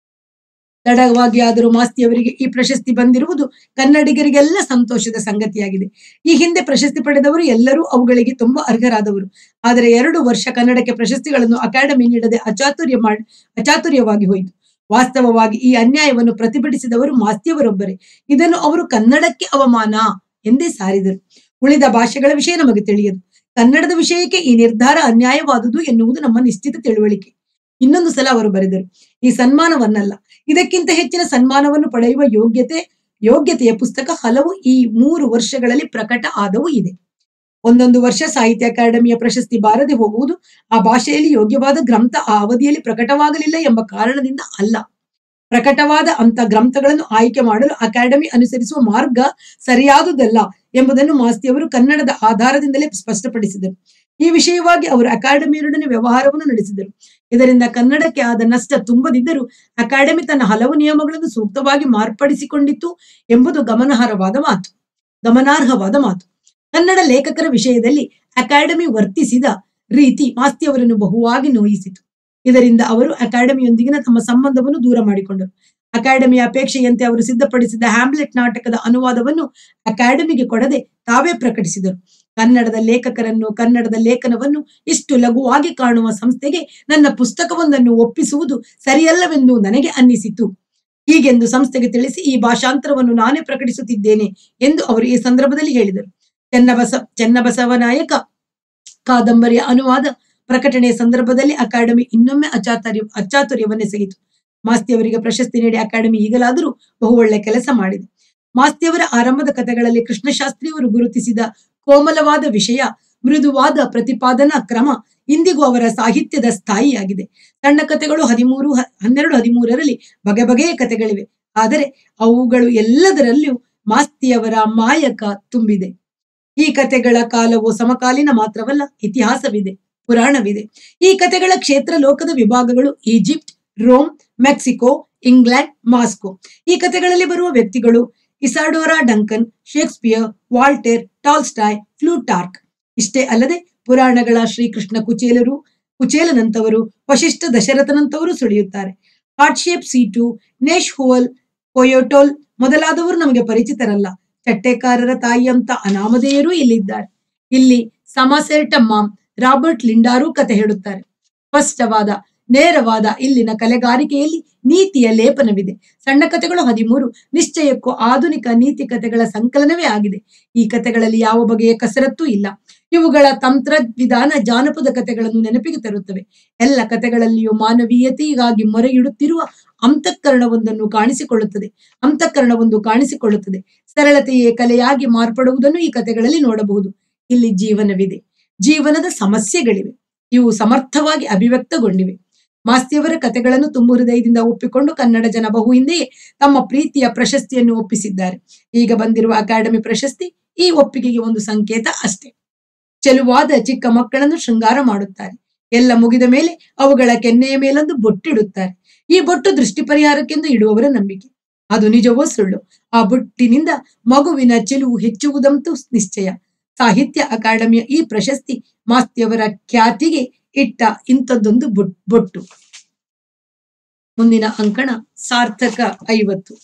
ತಡವಾಗಿ ಆದರೂ ಮಾಸ್ತಿಯವರಿಗೆ ಈ ಪ್ರಶಸ್ತಿ ಬಂದಿರುವುದು ಕನ್ನಡಿಗರಿಗೆಲ್ಲ ಸಂತೋಷದ ಸಂಗತಿಯಾಗಿದೆ ಈ ಹಿಂದೆ ಪ್ರಶಸ್ತಿ ಪಡೆದವರು ಎಲ್ಲರೂ ಅವುಗಳಿಗೆ ತುಂಬಾ ಅರ್ಹರಾದವರು ಆದರೆ ಎರಡು ವರ್ಷ ಕನ್ನಡಕ್ಕೆ ಪ್ರಶಸ್ತಿಗಳನ್ನು ಅಕಾಡೆಮಿ ನೀಡದೆ ಅಚಾತುರ್ಯ ಮಾಡಿ ಅಚಾತುರ್ಯವಾಗಿ ಹೋಯಿತು ವಾಸ್ತವವಾಗಿ ಈ ಅನ್ಯಾಯವನ್ನು ಪ್ರತಿಭಟಿಸಿದವರು ಮಾಸ್ತಿಯವರೊಬ್ಬರೇ ಇದನ್ನು ಅವರು ಕನ್ನಡಕ್ಕೆ ಅವಮಾನ ಎಂದೇ ಸಾರಿದರು ಉಳಿದ ಭಾಷೆಗಳ ವಿಷಯ ನಮಗೆ ತಿಳಿಯದು ಕನ್ನಡದ ವಿಷಯಕ್ಕೆ ಈ ನಿರ್ಧಾರ ಅನ್ಯಾಯವಾದುದು ಎನ್ನುವುದು ನಮ್ಮ ನಿಶ್ಚಿತ ತಿಳುವಳಿಕೆ ಇನ್ನೊಂದು ಸಲ ಅವರು ಬರೆದರು ಈ ಸನ್ಮಾನವನ್ನಲ್ಲ ಇದಕ್ಕಿಂತ ಹೆಚ್ಚಿನ ಸನ್ಮಾನವನ್ನು ಪಡೆಯುವ ಯೋಗ್ಯತೆ ಯೋಗ್ಯತೆಯ ಪುಸ್ತಕ ಹಲವು ಈ ಮೂರು ವರ್ಷಗಳಲ್ಲಿ ಪ್ರಕಟ ಆದವು ಇದೆ ಒಂದೊಂದು ವರ್ಷ ಸಾಹಿತ್ಯ ಅಕಾಡೆಮಿಯ ಪ್ರಶಸ್ತಿ ಬಾರದೆ ಹೋಗುವುದು ಆ ಭಾಷೆಯಲ್ಲಿ ಯೋಗ್ಯವಾದ ಗ್ರಂಥ ಆ ಅವಧಿಯಲ್ಲಿ ಪ್ರಕಟವಾಗಲಿಲ್ಲ ಎಂಬ ಕಾರಣದಿಂದ ಅಲ್ಲ ಪ್ರಕಟವಾದ ಅಂತ ಗ್ರಂಥಗಳನ್ನು ಆಯ್ಕೆ ಮಾಡಲು ಅಕಾಡೆಮಿ ಅನುಸರಿಸುವ ಮಾರ್ಗ ಸರಿಯಾದುದಲ್ಲ ಎಂಬುದನ್ನು ಮಾಸ್ತಿಯವರು ಕನ್ನಡದ ಆಧಾರದಿಂದಲೇ ಸ್ಪಷ್ಟಪಡಿಸಿದರು ಈ ವಿಷಯವಾಗಿ ಅವರು ಅಕಾಡೆಮಿಯೊಡನೆ ವ್ಯವಹಾರವನ್ನು ನಡೆಸಿದರು ಇದರಿಂದ ಕನ್ನಡಕ್ಕೆ ಆದ ನಷ್ಟ ತುಂಬದಿದ್ದರೂ ಅಕಾಡೆಮಿ ತನ್ನ ಹಲವು ನಿಯಮಗಳನ್ನು ಸೂಕ್ತವಾಗಿ ಮಾರ್ಪಡಿಸಿಕೊಂಡಿತ್ತು ಎಂಬುದು ಗಮನಾರ್ಹವಾದ ಮಾತು ಗಮನಾರ್ಹವಾದ ಮಾತು ಕನ್ನಡ ಲೇಖಕರ ವಿಷಯದಲ್ಲಿ ಅಕಾಡೆಮಿ ವರ್ತಿಸಿದ ರೀತಿ ಮಾಸ್ತಿಯವರನ್ನು ಬಹುವಾಗಿ ನೋಯಿಸಿತು ಇದರಿಂದ ಅವರು ಅಕಾಡೆಮಿಯೊಂದಿಗಿನ ತಮ್ಮ ಸಂಬಂಧವನ್ನು ದೂರ ಮಾಡಿಕೊಂಡರು ಅಕಾಡೆಮಿಯ ಅಪೇಕ್ಷೆಯಂತೆ ಅವರು ಸಿದ್ಧಪಡಿಸಿದ ಹ್ಯಾಮ್ಲೆಟ್ ನಾಟಕದ ಅನುವಾದವನ್ನು ಅಕಾಡೆಮಿಗೆ ಕೊಡದೆ ತಾವೇ ಪ್ರಕಟಿಸಿದರು ಕನ್ನಡದ ಲೇಖಕರನ್ನು ಕನ್ನಡದ ಲೇಖನವನ್ನು ಇಷ್ಟು ಲಘುವಾಗಿ ಕಾಣುವ ಸಂಸ್ಥೆಗೆ ನನ್ನ ಪುಸ್ತಕವೊಂದನ್ನು ಒಪ್ಪಿಸುವುದು ಸರಿಯಲ್ಲವೆಂದು ನನಗೆ ಅನ್ನಿಸಿತು ಹೀಗೆಂದು ಸಂಸ್ಥೆಗೆ ತಿಳಿಸಿ ಈ ಭಾಷಾಂತರವನ್ನು ನಾನೇ ಪ್ರಕಟಿಸುತ್ತಿದ್ದೇನೆ ಎಂದು ಅವರು ಈ ಸಂದರ್ಭದಲ್ಲಿ ಹೇಳಿದರು ಚೆನ್ನಬಸ ಚೆನ್ನಬಸವನಾಯಕ ಕಾದಂಬರಿಯ ಅನುವಾದ ಪ್ರಕಟಣೆಯ ಸಂದರ್ಭದಲ್ಲಿ ಅಕಾಡೆಮಿ ಇನ್ನೊಮ್ಮೆ ಅಚಾತುರ್ಯ ಅಚಾತುರ್ಯವನ್ನೆಸಗಿತು ಮಾಸ್ತಿಯವರಿಗೆ ಪ್ರಶಸ್ತಿ ನೀಡಿ ಅಕಾಡೆಮಿ ಈಗಲಾದರೂ ಬಹು ಒಳ್ಳೆ ಕೆಲಸ ಮಾಡಿದೆ ಮಾಸ್ತಿಯವರ ಆರಂಭದ ಕಥೆಗಳಲ್ಲಿ ಕೃಷ್ಣಶಾಸ್ತ್ರಿಯವರು ಗುರುತಿಸಿದ ಕೋಮಲವಾದ ವಿಷಯ ಮೃದುವಾದ ಪ್ರತಿಪಾದನಾ ಕ್ರಮ ಇಂದಿಗೂ ಅವರ ಸಾಹಿತ್ಯದ ಸ್ಥಾಯಿಯಾಗಿದೆ ಸಣ್ಣ ಕಥೆಗಳು ಹದಿಮೂರು ಹ- ಹನ್ನೆರಡು ಹದಿಮೂರರಲ್ಲಿ ಬಗೆ ಬಗೆಯ ಕಥೆಗಳಿವೆ ಆದರೆ ಅವುಗಳು ಎಲ್ಲದರಲ್ಲೂ ಮಾಸ್ತಿಯವರ ಮಾಯಕ ತುಂಬಿದೆ ಈ ಕಥೆಗಳ ಕಾಲವು ಸಮಕಾಲೀನ ಮಾತ್ರವಲ್ಲ ಇತಿಹಾಸವಿದೆ ಪುರಾಣವಿದೆ ಈ ಕಥೆಗಳ ಕ್ಷೇತ್ರ ಲೋಕದ ವಿಭಾಗಗಳು Egypt Rome Mexico England Moscow ಈ ಕಥೆಗಳಲ್ಲಿ ಬರುವ ವ್ಯಕ್ತಿಗಳು Isadora Duncan Shakespeare Voltaire Tolstoy Plutarch ಇಷ್ಟೇ ಅಲ್ಲದೆ ಪುರಾಣಗಳ ಶ್ರೀಕೃಷ್ಣ ಕುಚೇಲರು ಕುಚೇಲನಂತವರು ವಶಿಷ್ಠ ದಶರಥನಂತವರು ಸುಳಿಯುತ್ತಾರೆ Hatshepsut Nezahualcoyotl ಮೊದಲಾದವರು ನಮಗೆ ಪರಿಚಿತರಲ್ಲ ಚಟ್ಟೆಕಾರರ ತಾಯಿಯಂತ ಅನಾಮಧೇಯರೂ ಇಲ್ಲಿದ್ದಾರೆ ಇಲ್ಲಿ ಸಮಸೆರ್ಟ ಮಾಮ್ ರಾಬರ್ಟ್ ಲಿಂಡಾರೂ ಕತೆ ಹೇಳುತ್ತಾರೆ ಸ್ಪಷ್ಟವಾದ ನೇರವಾದ ಇಲ್ಲಿನ ಕಲೆಗಾರಿಕೆಯಲ್ಲಿ ನೀತಿಯ ಲೇಪನವಿದೆ ಸಣ್ಣ ಕಥೆಗಳು ಹದಿಮೂರು ನಿಶ್ಚಯಕ್ಕೂ ಆಧುನಿಕ ನೀತಿ ಕಥೆಗಳ ಸಂಕಲನವೇ ಆಗಿದೆ ಈ ಕಥೆಗಳಲ್ಲಿ ಯಾವ ಬಗೆಯ ಕಸರತ್ತೂ ಇಲ್ಲ ಇವುಗಳ ತಂತ್ರ ವಿಧಾನ ಜಾನಪದ ಕಥೆಗಳನ್ನು ನೆನಪಿಗೆ ತರುತ್ತವೆ ಎಲ್ಲ ಕಥೆಗಳಲ್ಲಿಯೂ ಮಾನವೀಯತೆಗಾಗಿ ಮೊರೆ ಇಡುತ್ತಿರುವ ಅಂತಃಕರಣವೊಂದನ್ನು ಕಾಣಿಸಿಕೊಳ್ಳುತ್ತದೆ ಅಂತಃಕರಣವೊಂದು ಕಾಣಿಸಿಕೊಳ್ಳುತ್ತದೆ ಸರಳತೆಯೇ ಕಲೆಯಾಗಿ ಮಾರ್ಪಡುವುದನ್ನು ಈ ಕಥೆಗಳಲ್ಲಿ ನೋಡಬಹುದು ಇಲ್ಲಿ ಜೀವನವಿದೆ ಜೀವನದ ಸಮಸ್ಯೆಗಳಿವೆ ಇವು ಸಮರ್ಥವಾಗಿ ಅಭಿವ್ಯಕ್ತಗೊಂಡಿವೆ ಮಾಸ್ತಿಯವರ ಕಥೆಗಳನ್ನು ತುಂಬು ಹೃದಯದಿಂದ ಒಪ್ಪಿಕೊಂಡು ಕನ್ನಡ ಜನ ಬಹು ಹಿಂದೆಯೇ ತಮ್ಮ ಪ್ರೀತಿಯ ಪ್ರಶಸ್ತಿಯನ್ನು ಒಪ್ಪಿಸಿದ್ದಾರೆ ಈಗ ಬಂದಿರುವ ಅಕಾಡೆಮಿ ಪ್ರಶಸ್ತಿ ಈ ಒಪ್ಪಿಗೆಗೆ ಒಂದು ಸಂಕೇತ ಅಷ್ಟೇ ಚೆಲುವಾದ ಚಿಕ್ಕ ಮಕ್ಕಳನ್ನು ಶೃಂಗಾರ ಮಾಡುತ್ತಾರೆ ಎಲ್ಲ ಮುಗಿದ ಮೇಲೆ ಅವುಗಳ ಕೆನ್ನೆಯ ಮೇಲೊಂದು ಬೊಟ್ಟಿಡುತ್ತಾರೆ ಈ ಬೊಟ್ಟು ದೃಷ್ಟಿ ಪರಿಹಾರಕ್ಕೆಂದು ಇಡುವವರ ನಂಬಿಕೆ ಅದು ನಿಜವೋ ಸುಳ್ಳು ಆ ಬೊಟ್ಟಿನಿಂದ ಮಗುವಿನ ಚೆಲುವು ಹೆಚ್ಚುವುದಂತೂ ನಿಶ್ಚಯ ಸಾಹಿತ್ಯ ಅಕಾಡೆಮಿಯ ಈ ಪ್ರಶಸ್ತಿ ಮಾಸ್ತಿಯವರ ಖ್ಯಾತಿಗೆ ಇಟ್ಟ ಇಂಥದ್ದೊಂದು ಬೊಟ್- ಬೊಟ್ಟು ಮುಂದಿನ ಅಂಕಣ ಸಾರ್ಥಕ ಐವತ್ತು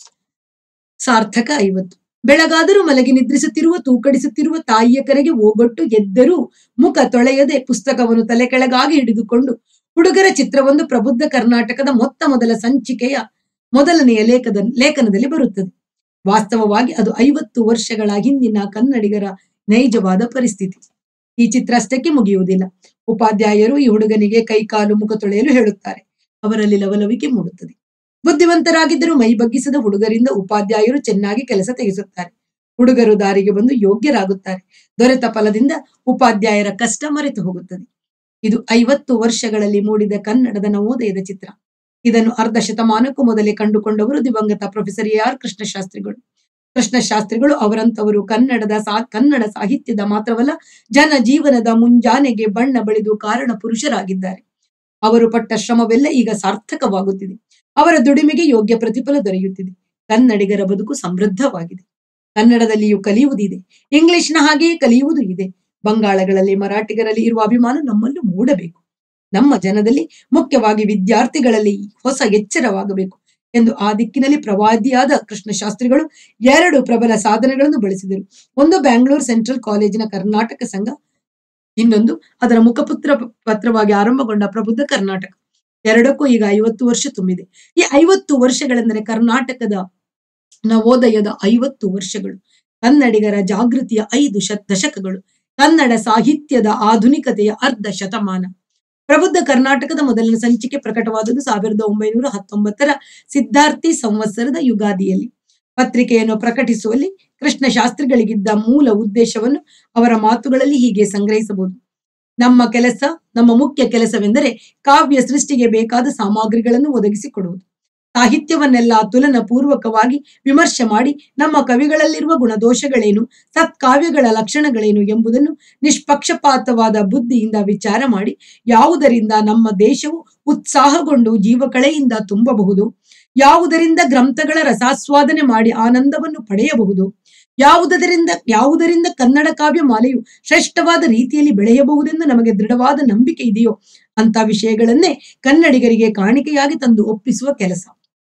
ಸಾರ್ಥಕ ಐವತ್ತು ಬೆಳಗಾದರೂ ಮಲಗಿ ನಿದ್ರಿಸುತ್ತಿರುವ ತೂಕಡಿಸುತ್ತಿರುವ ತಾಯಿಯ ಕರೆಗೆ ಓಗೊಟ್ಟು ಎದ್ದರೂ ಮುಖ ತೊಳೆಯದೆ ಪುಸ್ತಕವನ್ನು ತಲೆ ಕೆಳಗಾಗಿ ಹಿಡಿದುಕೊಂಡು ಹುಡುಗರ ಚಿತ್ರವೊಂದು ಪ್ರಬುದ್ಧ ಕರ್ನಾಟಕದ ಮೊತ್ತ ಮೊದಲ ಸಂಚಿಕೆಯ ಮೊದಲನೆಯ ಲೇಖದ ಲೇಖನದಲ್ಲಿ ಬರುತ್ತದೆ ವಾಸ್ತವವಾಗಿ ಅದು ಐವತ್ತು ವರ್ಷಗಳ ಹಿಂದಿನ ಕನ್ನಡಿಗರ ನೈಜವಾದ ಪರಿಸ್ಥಿತಿ ಈ ಚಿತ್ರ ಅಷ್ಟಕ್ಕೆ ಮುಗಿಯುವುದಿಲ್ಲ ಉಪಾಧ್ಯಾಯರು ಈ ಹುಡುಗನಿಗೆ ಕೈಕಾಲು ಮುಖ ತೊಳೆಯಲು ಹೇಳುತ್ತಾರೆ ಅವರಲ್ಲಿ ಲವಲವಿಕೆ ಮೂಡುತ್ತದೆ ಬುದ್ಧಿವಂತರಾಗಿದ್ದರೂ ಮೈ ಬಗ್ಗಿಸದ ಹುಡುಗರಿಂದ ಉಪಾಧ್ಯಾಯರು ಚೆನ್ನಾಗಿ ಕೆಲಸ ತೆಗೆಸುತ್ತಾರೆ ಹುಡುಗರು ದಾರಿಗೆ ಬಂದು ಯೋಗ್ಯರಾಗುತ್ತಾರೆ ದೊರೆತ ಫಲದಿಂದ ಉಪಾಧ್ಯಾಯರ ಕಷ್ಟ ಮರೆತು ಹೋಗುತ್ತದೆ ಇದು ಐವತ್ತು ವರ್ಷಗಳಲ್ಲಿ ಮೂಡಿದ ಕನ್ನಡದ ನವೋದಯದ ಚಿತ್ರ ಇದನ್ನು ಅರ್ಧ ಶತಮಾನಕ್ಕೂ ಮೊದಲೇ ಕಂಡುಕೊಂಡವರು ದಿವಂಗತ ಪ್ರೊಫೆಸರ್ ಎ ಆರ್ ಕೃಷ್ಣಶಾಸ್ತ್ರಿಗಳು ಕೃಷ್ಣಶಾಸ್ತ್ರಿಗಳು ಅವರಂತವರು ಕನ್ನಡದ ಸಾ ಕನ್ನಡ ಸಾಹಿತ್ಯದ ಮಾತ್ರವಲ್ಲ ಜನ ಜೀವನದ ಮುಂಜಾನೆಗೆ ಬಣ್ಣ ಬಳಿದು ಕಾರಣ ಪುರುಷರಾಗಿದ್ದಾರೆ ಅವರು ಪಟ್ಟ ಶ್ರಮವೆಲ್ಲ ಈಗ ಸಾರ್ಥಕವಾಗುತ್ತಿದೆ ಅವರ ದುಡಿಮೆಗೆ ಯೋಗ್ಯ ಪ್ರತಿಫಲ ದೊರೆಯುತ್ತಿದೆ ಕನ್ನಡಿಗರ ಬದುಕು ಸಮೃದ್ಧವಾಗಿದೆ ಕನ್ನಡದಲ್ಲಿಯೂ ಕಲಿಯುವುದಿದೆ ಇಂಗ್ಲಿಷ್ನ ಹಾಗೆಯೇ ಕಲಿಯುವುದು ಇದೆ ಬಂಗಾಳಗಳಲ್ಲಿ ಮರಾಠಿಗರಲ್ಲಿ ಇರುವ ಅಭಿಮಾನ ನಮ್ಮಲ್ಲೂ ಮೂಡಬೇಕು ನಮ್ಮ ಜನದಲ್ಲಿ ಮುಖ್ಯವಾಗಿ ವಿದ್ಯಾರ್ಥಿಗಳಲ್ಲಿ ಹೊಸ ಎಚ್ಚರವಾಗಬೇಕು ಎಂದು ಆ ದಿಕ್ಕಿನಲ್ಲಿ ಪ್ರವಾದಿಯಾದ ಕೃಷ್ಣಶಾಸ್ತ್ರಿಗಳು ಎರಡು ಪ್ರಬಲ ಸಾಧನೆಗಳನ್ನು ಬಳಸಿದರು ಒಂದು ಬ್ಯಾಂಗ್ಳೂರ್ ಸೆಂಟ್ರಲ್ ಕಾಲೇಜಿನ ಕರ್ನಾಟಕ ಸಂಘ ಇನ್ನೊಂದು ಅದರ ಮುಖಪುತ್ರ ಪತ್ರವಾಗಿ ಆರಂಭಗೊಂಡ ಪ್ರಬುದ್ಧ ಕರ್ನಾಟಕ ಎರಡಕ್ಕೂ ಈಗ ಐವತ್ತು ವರ್ಷ ತುಂಬಿದೆ ಈ ಐವತ್ತು ವರ್ಷಗಳೆಂದರೆ ಕರ್ನಾಟಕದ ನವೋದಯದ ಐವತ್ತು ವರ್ಷಗಳು ಕನ್ನಡಿಗರ ಜಾಗೃತಿಯ ಐದು ಶ ದಶಕಗಳು ಕನ್ನಡ ಸಾಹಿತ್ಯದ ಆಧುನಿಕತೆಯ ಅರ್ಧ ಶತಮಾನ ಪ್ರಬುದ್ಧ ಕರ್ನಾಟಕದ ಮೊದಲನೇ ಸಂಚಿಕೆ ಪ್ರಕಟವಾದದ್ದು ಸಾವಿರದ ಒಂಬೈನೂರ ಹತ್ತೊಂಬತ್ತರ ಸಿದ್ಧಾರ್ಥಿ ಸಂವತ್ಸರದ ಯುಗಾದಿಯಲ್ಲಿ ಪತ್ರಿಕೆಯನ್ನು ಪ್ರಕಟಿಸುವಲ್ಲಿ ಕೃಷ್ಣ ಶಾಸ್ತ್ರಿಗಳಿಗಿದ್ದ ಮೂಲ ಉದ್ದೇಶವನ್ನು ಅವರ ಮಾತುಗಳಲ್ಲಿ ಹೀಗೆ ಸಂಗ್ರಹಿಸಬಹುದು ನಮ್ಮ ಕೆಲಸ ನಮ್ಮ ಮುಖ್ಯ ಕೆಲಸವೆಂದರೆ ಕಾವ್ಯ ಸೃಷ್ಟಿಗೆ ಬೇಕಾದ ಸಾಮಗ್ರಿಗಳನ್ನು ಒದಗಿಸಿಕೊಡುವುದು ಸಾಹಿತ್ಯವನ್ನೆಲ್ಲ ತುಲನ ಪೂರ್ವಕವಾಗಿ ವಿಮರ್ಶೆ ಮಾಡಿ ನಮ್ಮ ಕವಿಗಳಲ್ಲಿರುವ ಗುಣದೋಷಗಳೇನು ಸತ್ಕಾವ್ಯಗಳ ಲಕ್ಷಣಗಳೇನು ಎಂಬುದನ್ನು ನಿಷ್ಪಕ್ಷಪಾತವಾದ ಬುದ್ಧಿಯಿಂದ ವಿಚಾರ ಮಾಡಿ ಯಾವುದರಿಂದ ನಮ್ಮ ದೇಶವು ಉತ್ಸಾಹಗೊಂಡು ಜೀವಕಳೆಯಿಂದ ತುಂಬಬಹುದು ಯಾವುದರಿಂದ ಗ್ರಂಥಗಳ ರಸಾಸ್ವಾದನೆ ಮಾಡಿ ಆನಂದವನ್ನು ಪಡೆಯಬಹುದು ಯಾವುದರಿಂದ ಯಾವುದರಿಂದ ಕನ್ನಡ ಕಾವ್ಯ ಮಾಲೆಯು ಶ್ರೇಷ್ಠವಾದ ರೀತಿಯಲ್ಲಿ ಬೆಳೆಯಬಹುದೆಂದು ನಮಗೆ ದೃಢವಾದ ನಂಬಿಕೆ ಇದೆಯೋ ಅಂತ ವಿಷಯಗಳನ್ನೇ ಕನ್ನಡಿಗರಿಗೆ ಕಾಣಿಕೆಯಾಗಿ ತಂದು ಒಪ್ಪಿಸುವ ಕೆಲಸ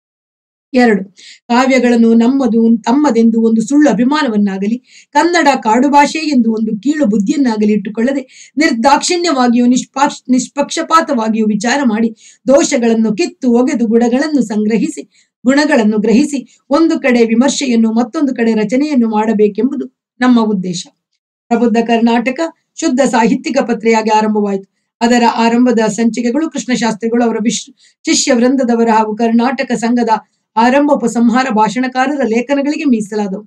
ಎರಡು ಕಾವ್ಯಗಳನ್ನು ನಮ್ಮದು ತಮ್ಮದೆಂದು ಒಂದು ಸುಳ್ಳು ಅಭಿಮಾನವನ್ನಾಗಲಿ ಕನ್ನಡ ಕಾಡು ಭಾಷೆ ಎಂದು ಒಂದು ಕೀಳು ಬುದ್ಧಿಯನ್ನಾಗಲಿ ಇಟ್ಟುಕೊಳ್ಳದೆ ನಿರ್ದಾಕ್ಷಿಣ್ಯವಾಗಿಯೂ ನಿಷ್ಪಾಕ್ಷ ನಿಷ್ಪಕ್ಷಪಾತವಾಗಿಯೂ ವಿಚಾರ ಮಾಡಿ ದೋಷಗಳನ್ನು ಕಿತ್ತು ಒಗೆದು ಗುಣಗಳನ್ನು ಸಂಗ್ರಹಿಸಿ ಗುಣಗಳನ್ನು ಗ್ರಹಿಸಿ ಒಂದು ಕಡೆ ವಿಮರ್ಶೆಯನ್ನು ಮತ್ತೊಂದು ಕಡೆ ರಚನೆಯನ್ನು ಮಾಡಬೇಕೆಂಬುದು ನಮ್ಮ ಉದ್ದೇಶ ಪ್ರಬುದ್ಧ ಕರ್ನಾಟಕ ಶುದ್ಧ ಸಾಹಿತ್ಯಿಕ ಪತ್ರೆಯಾಗಿ ಆರಂಭವಾಯಿತು ಅದರ ಆರಂಭದ ಸಂಚಿಕೆಗಳು ಕೃಷ್ಣಶಾಸ್ತ್ರಿಗಳು ಅವರ ವಿಶ್ ಶಿಷ್ಯ ವೃಂದದವರ ಹಾಗೂ ಕರ್ನಾಟಕ ಸಂಘದ ಆರಂಭ ಉಪಸಂಹಾರ ಭಾಷಣಕಾರರ ಲೇಖನಗಳಿಗೆ ಮೀಸಲಾದವು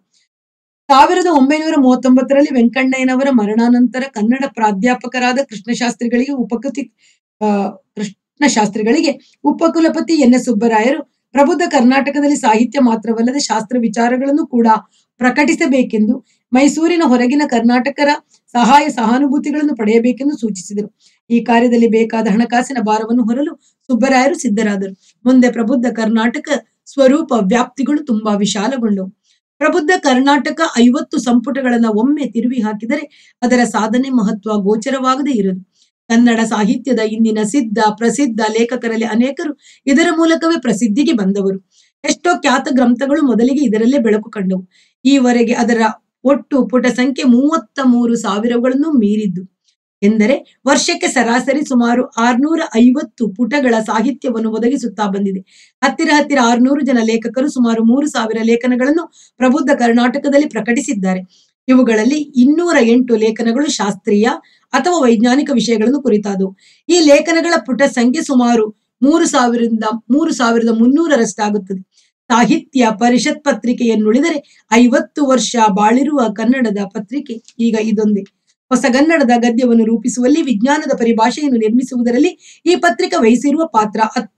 ಸಾವಿರದ ಒಂಬೈನೂರ ಮೂವತ್ತೊಂಬತ್ತರಲ್ಲಿ ವೆಂಕಣ್ಣಯ್ಯನವರ ಮರಣಾನಂತರ ಕನ್ನಡ ಪ್ರಾಧ್ಯಾಪಕರಾದ ಕೃಷ್ಣಶಾಸ್ತ್ರಿಗಳಿಗೆ ಉಪಕೃತಿ ಆ ಕೃಷ್ಣಶಾಸ್ತ್ರಿಗಳಿಗೆ ಉಪಕುಲಪತಿ ಎನ್ ಎಸ್ ಸುಬ್ಬರಾಯರು ಪ್ರಬುದ್ಧ ಕರ್ನಾಟಕದಲ್ಲಿ ಸಾಹಿತ್ಯ ಮಾತ್ರವಲ್ಲದೆ ಶಾಸ್ತ್ರ ವಿಚಾರಗಳನ್ನು ಕೂಡ ಪ್ರಕಟಿಸಬೇಕೆಂದು ಮೈಸೂರಿನ ಹೊರಗಿನ ಕರ್ನಾಟಕರ ಸಹಾಯ ಸಹಾನುಭೂತಿಗಳನ್ನು ಪಡೆಯಬೇಕೆಂದು ಸೂಚಿಸಿದರು ಈ ಕಾರ್ಯದಲ್ಲಿ ಬೇಕಾದ ಹಣಕಾಸಿನ ಭಾರವನ್ನು ಹೊರಲು ಸುಬ್ಬರಾಯರು ಸಿದ್ಧರಾದರು ಮುಂದೆ ಪ್ರಬುದ್ಧ ಕರ್ನಾಟಕ ಸ್ವರೂಪ ವ್ಯಾಪ್ತಿಗಳು ತುಂಬಾ ವಿಶಾಲಗೊಂಡವು ಪ್ರಬುದ್ಧ ಕರ್ನಾಟಕ ಐವತ್ತು ಸಂಪುಟಗಳನ್ನ ಒಮ್ಮೆ ತಿರುವಿ ಹಾಕಿದರೆ ಅದರ ಸಾಧನೆ ಮಹತ್ವ ಗೋಚರವಾಗದೇ ಇರದು ಕನ್ನಡ ಸಾಹಿತ್ಯದ ಇಂದಿನ ಸಿದ್ಧ ಪ್ರಸಿದ್ಧ ಲೇಖಕರಲ್ಲಿ ಅನೇಕರು ಇದರ ಮೂಲಕವೇ ಪ್ರಸಿದ್ಧಿಗೆ ಬಂದವರು ಎಷ್ಟೋ ಖ್ಯಾತ ಗ್ರಂಥಗಳು ಮೊದಲಿಗೆ ಇದರಲ್ಲೇ ಬೆಳಕು ಕಂಡವು ಈವರೆಗೆ ಅದರ ಒಟ್ಟು ಪುಟ ಸಂಖ್ಯೆ ಮೂವತ್ತ ಮೂರು ಸಾವಿರಗಳನ್ನು ಮೀರಿದ್ದು ಎಂದರೆ ವರ್ಷಕ್ಕೆ ಸರಾಸರಿ ಸುಮಾರು ಆರ್ನೂರ ಐವತ್ತು ಪುಟಗಳ ಸಾಹಿತ್ಯವನ್ನು ಒದಗಿಸುತ್ತಾ ಬಂದಿದೆ ಹತ್ತಿರ ಹತ್ತಿರ ಆರ್ನೂರು ಜನ ಲೇಖಕರು ಸುಮಾರು ಮೂರು ಸಾವಿರ ಲೇಖನಗಳನ್ನು ಪ್ರಬುದ್ಧ ಕರ್ನಾಟಕದಲ್ಲಿ ಪ್ರಕಟಿಸಿದ್ದಾರೆ ಇವುಗಳಲ್ಲಿ ಇನ್ನೂರ ಎಂಟು ಲೇಖನಗಳು ಶಾಸ್ತ್ರೀಯ ಅಥವಾ ವೈಜ್ಞಾನಿಕ ವಿಷಯಗಳನ್ನು ಕುರಿತಾದವು ಈ ಲೇಖನಗಳ ಪುಟ ಸಂಖ್ಯೆ ಸುಮಾರು ಮೂರು ಸಾವಿರದಿಂದ ಮೂರು ಸಾವಿರದ ಮುನ್ನೂರರಷ್ಟಾಗುತ್ತದೆ ಸಾಹಿತ್ಯ ಪರಿಷತ್ ಪತ್ರಿಕೆಯನ್ನುಳಿದರೆ ಐವತ್ತು ವರ್ಷ ಬಾಳಿರುವ ಕನ್ನಡದ ಪತ್ರಿಕೆ ಈಗ ಇದೊಂದೇ ಹೊಸಗನ್ನಡದ ಗದ್ಯವನ್ನು ರೂಪಿಸುವಲ್ಲಿ ವಿಜ್ಞಾನದ ಪರಿಭಾಷೆಯನ್ನು ನಿರ್ಮಿಸುವುದರಲ್ಲಿ ಈ ಪತ್ರಿಕೆ ವಹಿಸಿರುವ ಪಾತ್ರ ಅತ್-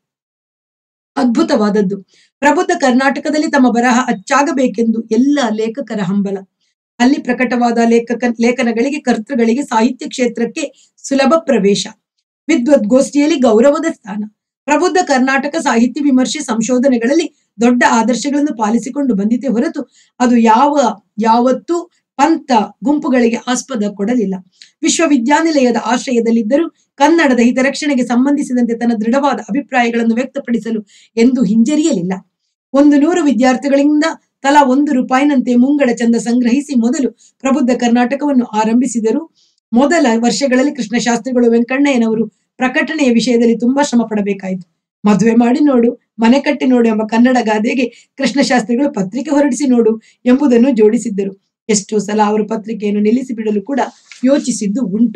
ಅದ್ಭುತವಾದದ್ದು ಪ್ರಬುದ್ಧ ಕರ್ನಾಟಕದಲ್ಲಿ ತಮ್ಮ ಬರಹ ಅಚ್ಚಾಗಬೇಕೆಂದು ಎಲ್ಲ ಲೇಖಕರ ಹಂಬಲ ಅಲ್ಲಿ ಪ್ರಕಟವಾದ ಲೇಖಕ ಲೇಖನಗಳಿಗೆ ಕರ್ತೃಗಳಿಗೆ ಸಾಹಿತ್ಯ ಕ್ಷೇತ್ರಕ್ಕೆ ಸುಲಭ ಪ್ರವೇಶ ವಿದ್ವದ್ಗೋಷ್ಠಿಯಲ್ಲಿ ಗೌರವದ ಸ್ಥಾನ ಪ್ರಬುದ್ಧ ಕರ್ನಾಟಕ ಸಾಹಿತ್ಯ ವಿಮರ್ಶೆ ಸಂಶೋಧನೆಗಳಲ್ಲಿ ದೊಡ್ಡ ಆದರ್ಶಗಳನ್ನು ಪಾಲಿಸಿಕೊಂಡು ಬಂದಿದೆ ಹೊರತು ಅದು ಯಾವ ಯಾವತ್ತೂ ಪಂಥ ಗುಂಪುಗಳಿಗೆ ಆಸ್ಪದ ಕೊಡಲಿಲ್ಲ ವಿಶ್ವವಿದ್ಯಾನಿಲಯದ ಆಶ್ರಯದಲ್ಲಿದ್ದರೂ ಕನ್ನಡದ ಹಿತರಕ್ಷಣೆಗೆ ಸಂಬಂಧಿಸಿದಂತೆ ತನ್ನ ದೃಢವಾದ ಅಭಿಪ್ರಾಯಗಳನ್ನು ವ್ಯಕ್ತಪಡಿಸಲು ಎಂದು ಹಿಂಜರಿಯಲಿಲ್ಲ ಒಂದು ನೂರು ವಿದ್ಯಾರ್ಥಿಗಳಿಂದ ತಲಾ ಒಂದು ರೂಪಾಯಿನಂತೆ ಮುಂಗಡ ಚಂದ ಸಂಗ್ರಹಿಸಿ ಮೊದಲು ಪ್ರಬುದ್ಧ ಕರ್ನಾಟಕವನ್ನು ಆರಂಭಿಸಿದರು ಮೊದಲ ವರ್ಷಗಳಲ್ಲಿ ಕೃಷ್ಣಶಾಸ್ತ್ರಿಗಳು ವೆಂಕಣ್ಣಯ್ಯನವರು ಪ್ರಕಟಣೆಯ ವಿಷಯದಲ್ಲಿ ತುಂಬಾ ಶ್ರಮ ಪಡಬೇಕಾಯಿತು ಮದುವೆ ಮಾಡಿ ನೋಡು ಮನೆ ಕಟ್ಟಿ ನೋಡು ಎಂಬ ಕನ್ನಡ ಗಾದೆಗೆ ಕೃಷ್ಣಶಾಸ್ತ್ರಿಗಳು ಪತ್ರಿಕೆ ಹೊರಡಿಸಿ ನೋಡು ಎಂಬುದನ್ನು ಜೋಡಿಸಿದ್ದರು ಎಷ್ಟೋ ಸಲ ಅವರು ಪತ್ರಿಕೆಯನ್ನು ನಿಲ್ಲಿಸಿ ಬಿಡಲು ಕೂಡ ಯೋಚಿಸಿದ್ದು ಉಂಟು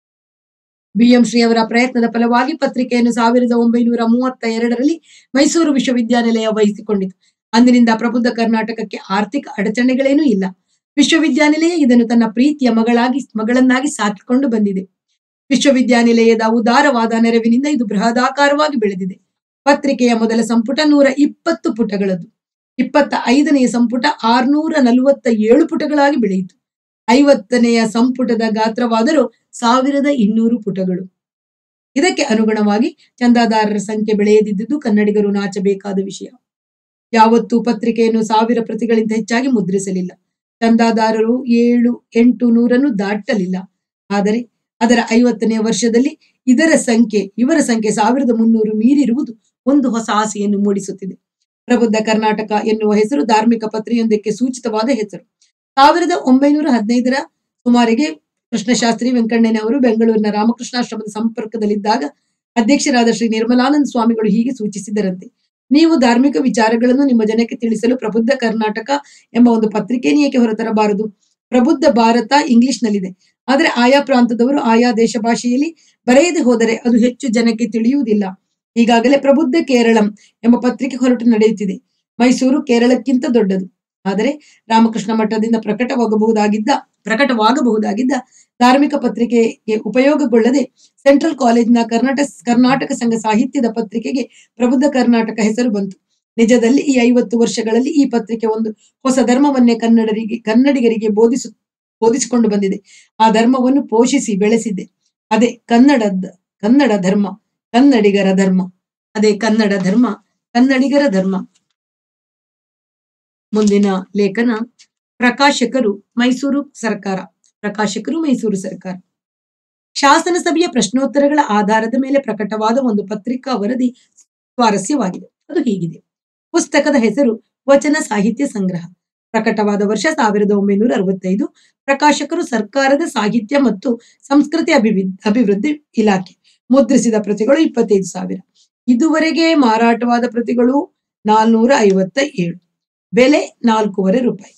ಬಿ ಎಂ ಶ್ರೀ ಅವರ ಪ್ರಯತ್ನದ ಫಲವಾಗಿ ಪತ್ರಿಕೆಯನ್ನು ಸಾವಿರದ ಒಂಬೈನೂರ ಮೂವತ್ತ ಎರಡರಲ್ಲಿ ಮೈಸೂರು ವಿಶ್ವವಿದ್ಯಾನಿಲಯ ವಹಿಸಿಕೊಂಡಿತು ಅಂದಿನಿಂದ ಪ್ರಬುದ್ಧ ಕರ್ನಾಟಕಕ್ಕೆ ಆರ್ಥಿಕ ಅಡಚಣೆಗಳೇನೂ ಇಲ್ಲ ವಿಶ್ವವಿದ್ಯಾನಿಲಯ ಇದನ್ನು ತನ್ನ ಪ್ರೀತಿಯ ಮಗಳಾಗಿ ಮಗಳನ್ನಾಗಿ ಸಾಕಿಕೊಂಡು ಬಂದಿದೆ ವಿಶ್ವವಿದ್ಯಾನಿಲಯದ ಉದಾರವಾದ ನೆರವಿನಿಂದ ಇದು ಬೃಹದಾಕಾರವಾಗಿ ಬೆಳೆದಿದೆ ಪತ್ರಿಕೆಯ ಮೊದಲ ಸಂಪುಟ ನೂರ ಇಪ್ಪತ್ತು ಪುಟಗಳದ್ದು ಇಪ್ಪತ್ತ ಐದನೆಯ ಸಂಪುಟ ಆರ್ನೂರ ನಲವತ್ತ ಏಳು ಪುಟಗಳಾಗಿ ಬೆಳೆಯಿತು ಐವತ್ತನೆಯ ಸಂಪುಟದ ಗಾತ್ರವಾದರೂ ಸಾವಿರದ ಇನ್ನೂರು ಪುಟಗಳು ಇದಕ್ಕೆ ಅನುಗುಣವಾಗಿ ಚಂದಾದಾರರ ಸಂಖ್ಯೆ ಬೆಳೆಯದಿದ್ದುದು ಕನ್ನಡಿಗರು ನಾಚಬೇಕಾದ ವಿಷಯ ಯಾವತ್ತೂ ಪತ್ರಿಕೆಯನ್ನು ಸಾವಿರ ಪ್ರತಿಗಳಿಂದ ಹೆಚ್ಚಾಗಿ ಮುದ್ರಿಸಲಿಲ್ಲ ಚಂದಾದಾರರು ಏಳು ಎಂಟು ನೂರನ್ನು ದಾಟಲಿಲ್ಲ ಆದರೆ ಅದರ ಐವತ್ತನೆಯ ವರ್ಷದಲ್ಲಿ ಇದರ ಸಂಖ್ಯೆ ಇವರ ಸಂಖ್ಯೆ ಸಾವಿರದ ಮುನ್ನೂರು ಮೀರಿರುವುದು ಒಂದು ಹೊಸ ಆಸೆಯನ್ನು ಮೂಡಿಸುತ್ತಿದೆ ಪ್ರಬುದ್ಧ ಕರ್ನಾಟಕ ಎನ್ನುವ ಹೆಸರು ಧಾರ್ಮಿಕ ಪತ್ರಿಯೊಂದಕ್ಕೆ ಸೂಚಿತವಾದ ಹೆಸರು ಸಾವಿರದ ಒಂಬೈನೂರ ಹದಿನೈದರ ಸುಮಾರಿಗೆ ಕೃಷ್ಣಶಾಸ್ತ್ರಿ ವೆಂಕಣ್ಣನವರು ಬೆಂಗಳೂರಿನ ರಾಮಕೃಷ್ಣಾಶ್ರಮದ ಸಂಪರ್ಕದಲ್ಲಿದ್ದಾಗ ಅಧ್ಯಕ್ಷರಾದ ಶ್ರೀ ನಿರ್ಮಲಾನಂದ ಸ್ವಾಮಿಗಳು ಹೀಗೆ ಸೂಚಿಸಿದರಂತೆ ನೀವು ಧಾರ್ಮಿಕ ವಿಚಾರಗಳನ್ನು ನಿಮ್ಮ ಜನಕ್ಕೆ ತಿಳಿಸಲು ಪ್ರಬುದ್ಧ ಕರ್ನಾಟಕ ಎಂಬ ಒಂದು ಪತ್ರಿಕೆಯನ್ನು ಏಕೆ ಹೊರತರಬಾರದು ಪ್ರಬುದ್ಧ ಭಾರತ ಇಂಗ್ಲಿಷ್ನಲ್ಲಿದೆ ಆದರೆ ಆಯಾ ಪ್ರಾಂತದವರು ಆಯಾ ದೇಶ ಭಾಷೆಯಲ್ಲಿ ಬರೆಯದೆ ಹೋದರೆ ಅದು ಹೆಚ್ಚು ಜನಕ್ಕೆ ತಿಳಿಯುವುದಿಲ್ಲ ಈಗಾಗಲೇ ಪ್ರಬುದ್ಧ ಕೇರಳಂ ಎಂಬ ಪತ್ರಿಕೆ ಹೊರಟು ನಡೆಯುತ್ತಿದೆ ಮೈಸೂರು ಕೇರಳಕ್ಕಿಂತ ದೊಡ್ಡದು ಆದರೆ ರಾಮಕೃಷ್ಣ ಮಠದಿಂದ ಪ್ರಕಟವಾಗಬಹುದಾಗಿದ್ದ ಪ್ರಕಟವಾಗಬಹುದಾಗಿದ್ದ ಧಾರ್ಮಿಕ ಪತ್ರಿಕೆಗೆ ಉಪಯೋಗಗೊಳ್ಳದೆ ಸೆಂಟ್ರಲ್ ಕಾಲೇಜಿನ ಕರ್ನಾಟಕ ಕರ್ನಾಟಕ ಸಂಘ ಸಾಹಿತ್ಯದ ಪತ್ರಿಕೆಗೆ ಪ್ರಬುದ್ಧ ಕರ್ನಾಟಕ ಹೆಸರು ಬಂತು ನಿಜದಲ್ಲಿ ಈ ಐವತ್ತು ವರ್ಷಗಳಲ್ಲಿ ಈ ಪತ್ರಿಕೆ ಒಂದು ಹೊಸ ಧರ್ಮವನ್ನೇ ಕನ್ನಡರಿಗೆ ಕನ್ನಡಿಗರಿಗೆ ಬೋಧಿಸು ಬೋಧಿಸಿಕೊಂಡು ಬಂದಿದೆ ಆ ಧರ್ಮವನ್ನು ಪೋಷಿಸಿ ಬೆಳೆಸಿದೆ ಅದೇ ಕನ್ನಡದ ಕನ್ನಡ ಧರ್ಮ ಕನ್ನಡಿಗರ ಧರ್ಮ ಅದೇ ಕನ್ನಡ ಧರ್ಮ ಕನ್ನಡಿಗರ ಧರ್ಮ ಮುಂದಿನ ಲೇಖನ ಪ್ರಕಾಶಕರು ಮೈಸೂರು ಸರ್ಕಾರ ಪ್ರಕಾಶಕರು ಮೈಸೂರು ಸರ್ಕಾರ ಶಾಸನ ಸಭೆಯ ಪ್ರಶ್ನೋತ್ತರಗಳ ಆಧಾರದ ಮೇಲೆ ಪ್ರಕಟವಾದ ಒಂದು ಪತ್ರಿಕಾ ವರದಿ ಸ್ವಾರಸ್ಯವಾಗಿದೆ ಅದು ಹೀಗಿದೆ ಪುಸ್ತಕದ ಹೆಸರು ವಚನ ಸಾಹಿತ್ಯ ಸಂಗ್ರಹ ಪ್ರಕಟವಾದ ವರ್ಷ ಸಾವಿರದ ಒಂಬೈನೂರ ಅರವತ್ತೈದು ಪ್ರಕಾಶಕರು ಸರ್ಕಾರದ ಸಾಹಿತ್ಯ ಮತ್ತು ಸಂಸ್ಕೃತಿ ಅಭಿವೃದ್ಧಿ ಅಭಿವೃದ್ಧಿ ಇಲಾಖೆ ಮುದ್ರಿಸಿದ ಪ್ರತಿಗಳು ಇಪ್ಪತ್ತೈದು ಸಾವಿರ ಇದುವರೆಗೆ ಮಾರಾಟವಾದ ಪ್ರತಿಗಳು ನಾಲ್ನೂರ ಐವತ್ತ ಏಳು ಬೆಲೆ ನಾಲ್ಕೂವರೆ ರೂಪಾಯಿ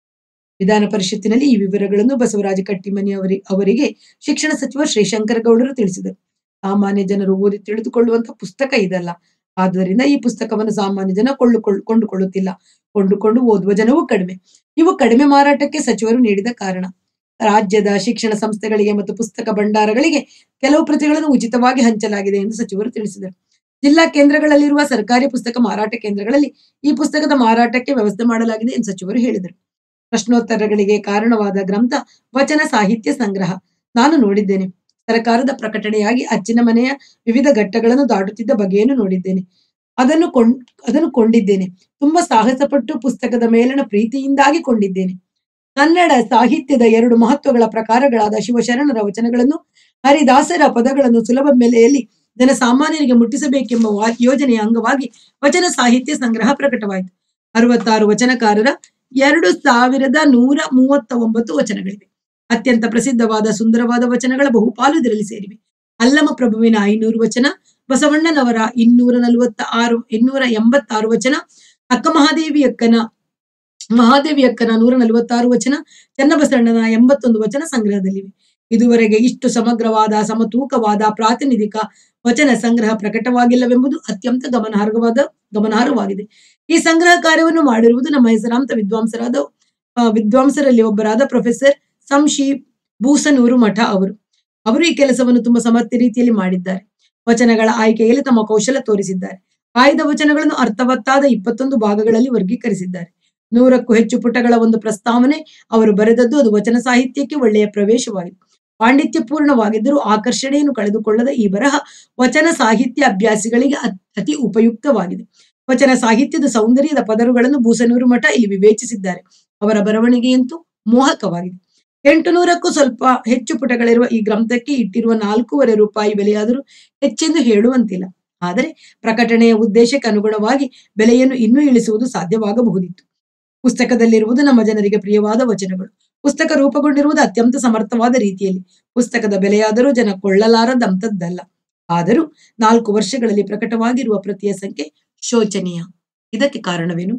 ವಿಧಾನ ಪರಿಷತ್ತಿನಲ್ಲಿ ಈ ವಿವರಗಳನ್ನು ಬಸವರಾಜ ಕಟ್ಟಿಮನಿ ಅವರಿ ಅವರಿಗೆ ಶಿಕ್ಷಣ ಸಚಿವ ಶ್ರೀಶಂಕರ ಗೌಡರು ತಿಳಿಸಿದರು ಸಾಮಾನ್ಯ ಜನರು ಓದಿ ತಿಳಿದುಕೊಳ್ಳುವಂತ ಪುಸ್ತಕ ಇದಲ್ಲ ಆದ್ದರಿಂದ ಈ ಪುಸ್ತಕವನ್ನು ಸಾಮಾನ್ಯ ಜನ ಕೊಳ್ಳುಕೊಳ್ಳು ಕೊಂಡುಕೊಳ್ಳುತ್ತಿಲ್ಲ ಕೊಂಡುಕೊಂಡು ಓದುವ ಜನವೂ ಕಡಿಮೆ ಇವು ಕಡಿಮೆ ಮಾರಾಟಕ್ಕೆ ಸಚಿವರು ನೀಡಿದ ಕಾರಣ ರಾಜ್ಯದ ಶಿಕ್ಷಣ ಸಂಸ್ಥೆಗಳಿಗೆ ಮತ್ತು ಪುಸ್ತಕ ಭಂಡಾರಗಳಿಗೆ ಕೆಲವು ಪ್ರತಿಗಳನ್ನು ಉಚಿತವಾಗಿ ಹಂಚಲಾಗಿದೆ ಎಂದು ಸಚಿವರು ತಿಳಿಸಿದರು ಜಿಲ್ಲಾ ಕೇಂದ್ರಗಳಲ್ಲಿರುವ ಸರ್ಕಾರಿ ಪುಸ್ತಕ ಮಾರಾಟ ಕೇಂದ್ರಗಳಲ್ಲಿ ಈ ಪುಸ್ತಕದ ಮಾರಾಟಕ್ಕೆ ವ್ಯವಸ್ಥೆ ಮಾಡಲಾಗಿದೆ ಎಂದು ಸಚಿವರು ಹೇಳಿದರು ಪ್ರಶ್ನೋತ್ತರಗಳಿಗೆ ಕಾರಣವಾದ ಗ್ರಂಥ ವಚನ ಸಾಹಿತ್ಯ ಸಂಗ್ರಹ ನಾನು ನೋಡಿದ್ದೇನೆ ಸರ್ಕಾರದ ಪ್ರಕಟಣೆಯಾಗಿ ಅಚ್ಚಿನ ಮನೆಯ ವಿವಿಧ ಘಟ್ಟಗಳನ್ನು ದಾಟುತ್ತಿದ್ದ ಬಗೆಯನ್ನು ನೋಡಿದ್ದೇನೆ ಅದನ್ನು ಕೊಂಡ್ ಅದನ್ನು ಕೊಂಡಿದ್ದೇನೆ ತುಂಬಾ ಸಾಹಸಪಟ್ಟು ಪುಸ್ತಕದ ಮೇಲಣ ಪ್ರೀತಿಯಿಂದಾಗಿ ಕೊಂಡಿದ್ದೇನೆ ಕನ್ನಡ ಸಾಹಿತ್ಯದ ಎರಡು ಮಹತ್ವಗಳ ಪ್ರಕಾರಗಳಾದ ಶಿವಶರಣರ ವಚನಗಳನ್ನು ಹರಿದಾಸರ ಪದಗಳನ್ನು ಸುಲಭ ಬೆಲೆಯಲ್ಲಿ ಜನಸಾಮಾನ್ಯರಿಗೆ ಮುಟ್ಟಿಸಬೇಕೆಂಬ ವಾ- ಯೋಜನೆಯ ಅಂಗವಾಗಿ ವಚನ ಸಾಹಿತ್ಯ ಸಂಗ್ರಹ ಪ್ರಕಟವಾಯಿತು ಅರವತ್ತಾರು ವಚನಕಾರರ ಎರಡು ಸಾವಿರದ ನೂರ ಮೂವತ್ತ ಒಂಬತ್ತು ವಚನಗಳಿವೆ ಅತ್ಯಂತ ಪ್ರಸಿದ್ಧವಾದ ಸುಂದರವಾದ ವಚನಗಳ ಬಹುಪಾಲು ಇದರಲ್ಲಿ ಸೇರಿವೆ ಅಲ್ಲಮ ಪ್ರಭುವಿನ ಐನೂರು ವಚನ ಬಸವಣ್ಣನವರ ಇನ್ನೂರ ನಲವತ್ತ ಆರು ಇನ್ನೂರ ಎಂಬತ್ತಾರು ವಚನ ಅಕ್ಕ ಮಹಾದೇವಿ ಅಕ್ಕನ ಮಹಾದೇವಿ ಅಕ್ಕನ ನೂರ ನಲವತ್ತಾರು ವಚನ ಚನ್ನಬಸವಣ್ಣನ ಎಂಬತ್ತೊಂದು ವಚನ ಸಂಗ್ರಹದಲ್ಲಿವೆ ಇದುವರೆಗೆ ಇಷ್ಟು ಸಮಗ್ರವಾದ ಸಮತೂಕವಾದ ಪ್ರಾತಿನಿಧಿಕ ವಚನ ಸಂಗ್ರಹ ಪ್ರಕಟವಾಗಿಲ್ಲವೆಂಬುದು ಅತ್ಯಂತ ಗಮನಾರ್ಹವಾದ ಗಮನಾರ್ಹವಾಗಿದೆ ಈ ಸಂಗ್ರಹ ಕಾರ್ಯವನ್ನು ಮಾಡಿರುವುದು ನಮ್ಮ ಹೆಸರಾಂತ ವಿದ್ವಾಂಸರಾದ ಆ, ವಿದ್ವಾಂಸರಲ್ಲಿ ಒಬ್ಬರಾದ ಪ್ರೊಫೆಸರ್ ಸಂಶಿ ಬೂಸನೂರು ಮಠ ಅವರು ಅವರು ಈ ಕೆಲಸವನ್ನು ತುಂಬಾ ಸಮರ್ಥ ರೀತಿಯಲ್ಲಿ ಮಾಡಿದ್ದಾರೆ ವಚನಗಳ ಆಯ್ಕೆಯಲ್ಲಿ ತಮ್ಮ ಕೌಶಲ ತೋರಿಸಿದ್ದಾರೆ ಆಯ್ದ ವಚನಗಳನ್ನು ಅರ್ಥವತ್ತಾದ ಇಪ್ಪತ್ತೊಂದು ಭಾಗಗಳಲ್ಲಿ ವರ್ಗೀಕರಿಸಿದ್ದಾರೆ ನೂರಕ್ಕೂ ಹೆಚ್ಚು ಪುಟಗಳ ಒಂದು ಪ್ರಸ್ತಾವನೆ ಅವರು ಬರೆದದ್ದು ಅದು ವಚನ ಸಾಹಿತ್ಯಕ್ಕೆ ಒಳ್ಳೆಯ ಪ್ರವೇಶವಾಯಿತು ಪಾಂಡಿತ್ಯಪೂರ್ಣವಾಗಿದ್ದರೂ ಆಕರ್ಷಣೆಯನ್ನು ಕಳೆದುಕೊಳ್ಳದ ಈ ಬರಹ ವಚನ ಸಾಹಿತ್ಯ ಅಭ್ಯಾಸಿಗಳಿಗೆ ಅತ್- ಅತಿ ಉಪಯುಕ್ತವಾಗಿದೆ ವಚನ ಸಾಹಿತ್ಯದ ಸೌಂದರ್ಯದ ಪದರುಗಳನ್ನು ಬೂಸನೂರು ಮಠ ಇಲ್ಲಿ ವಿವೇಚಿಸಿದ್ದಾರೆ ಅವರ ಬರವಣಿಗೆಯಂತೂ ಮೋಹಕವಾಗಿದೆ ಎಂಟು ನೂರಕ್ಕೂ ಸ್ವಲ್ಪ ಹೆಚ್ಚು ಪುಟಗಳಿರುವ ಈ ಗ್ರಂಥಕ್ಕೆ ಇಟ್ಟಿರುವ ನಾಲ್ಕೂವರೆ ರೂಪಾಯಿ ಬೆಲೆಯಾದರೂ ಹೆಚ್ಚೆಂದು ಹೇಳುವಂತಿಲ್ಲ ಆದರೆ ಪ್ರಕಟಣೆಯ ಉದ್ದೇಶಕ್ಕೆ ಅನುಗುಣವಾಗಿ ಬೆಲೆಯನ್ನು ಇನ್ನೂ ಇಳಿಸುವುದು ಸಾಧ್ಯವಾಗಬಹುದಿತ್ತು ಪುಸ್ತಕದಲ್ಲಿರುವುದು ನಮ್ಮ ಜನರಿಗೆ ಪ್ರಿಯವಾದ ವಚನಗಳು ಪುಸ್ತಕ ರೂಪುಗೊಂಡಿರುವುದು ಅತ್ಯಂತ ಸಮರ್ಥವಾದ ರೀತಿಯಲ್ಲಿ ಪುಸ್ತಕದ ಬೆಲೆಯಾದರೂ ಜನ ಕೊಳ್ಳಲಾರದಂಥದ್ದಲ್ಲ ಆದರೂ ನಾಲ್ಕು ವರ್ಷಗಳಲ್ಲಿ ಪ್ರಕಟವಾಗಿರುವ ಪ್ರತಿಯ ಸಂಖ್ಯೆ ಶೋಚನೀಯ ಇದಕ್ಕೆ ಕಾರಣವೇನು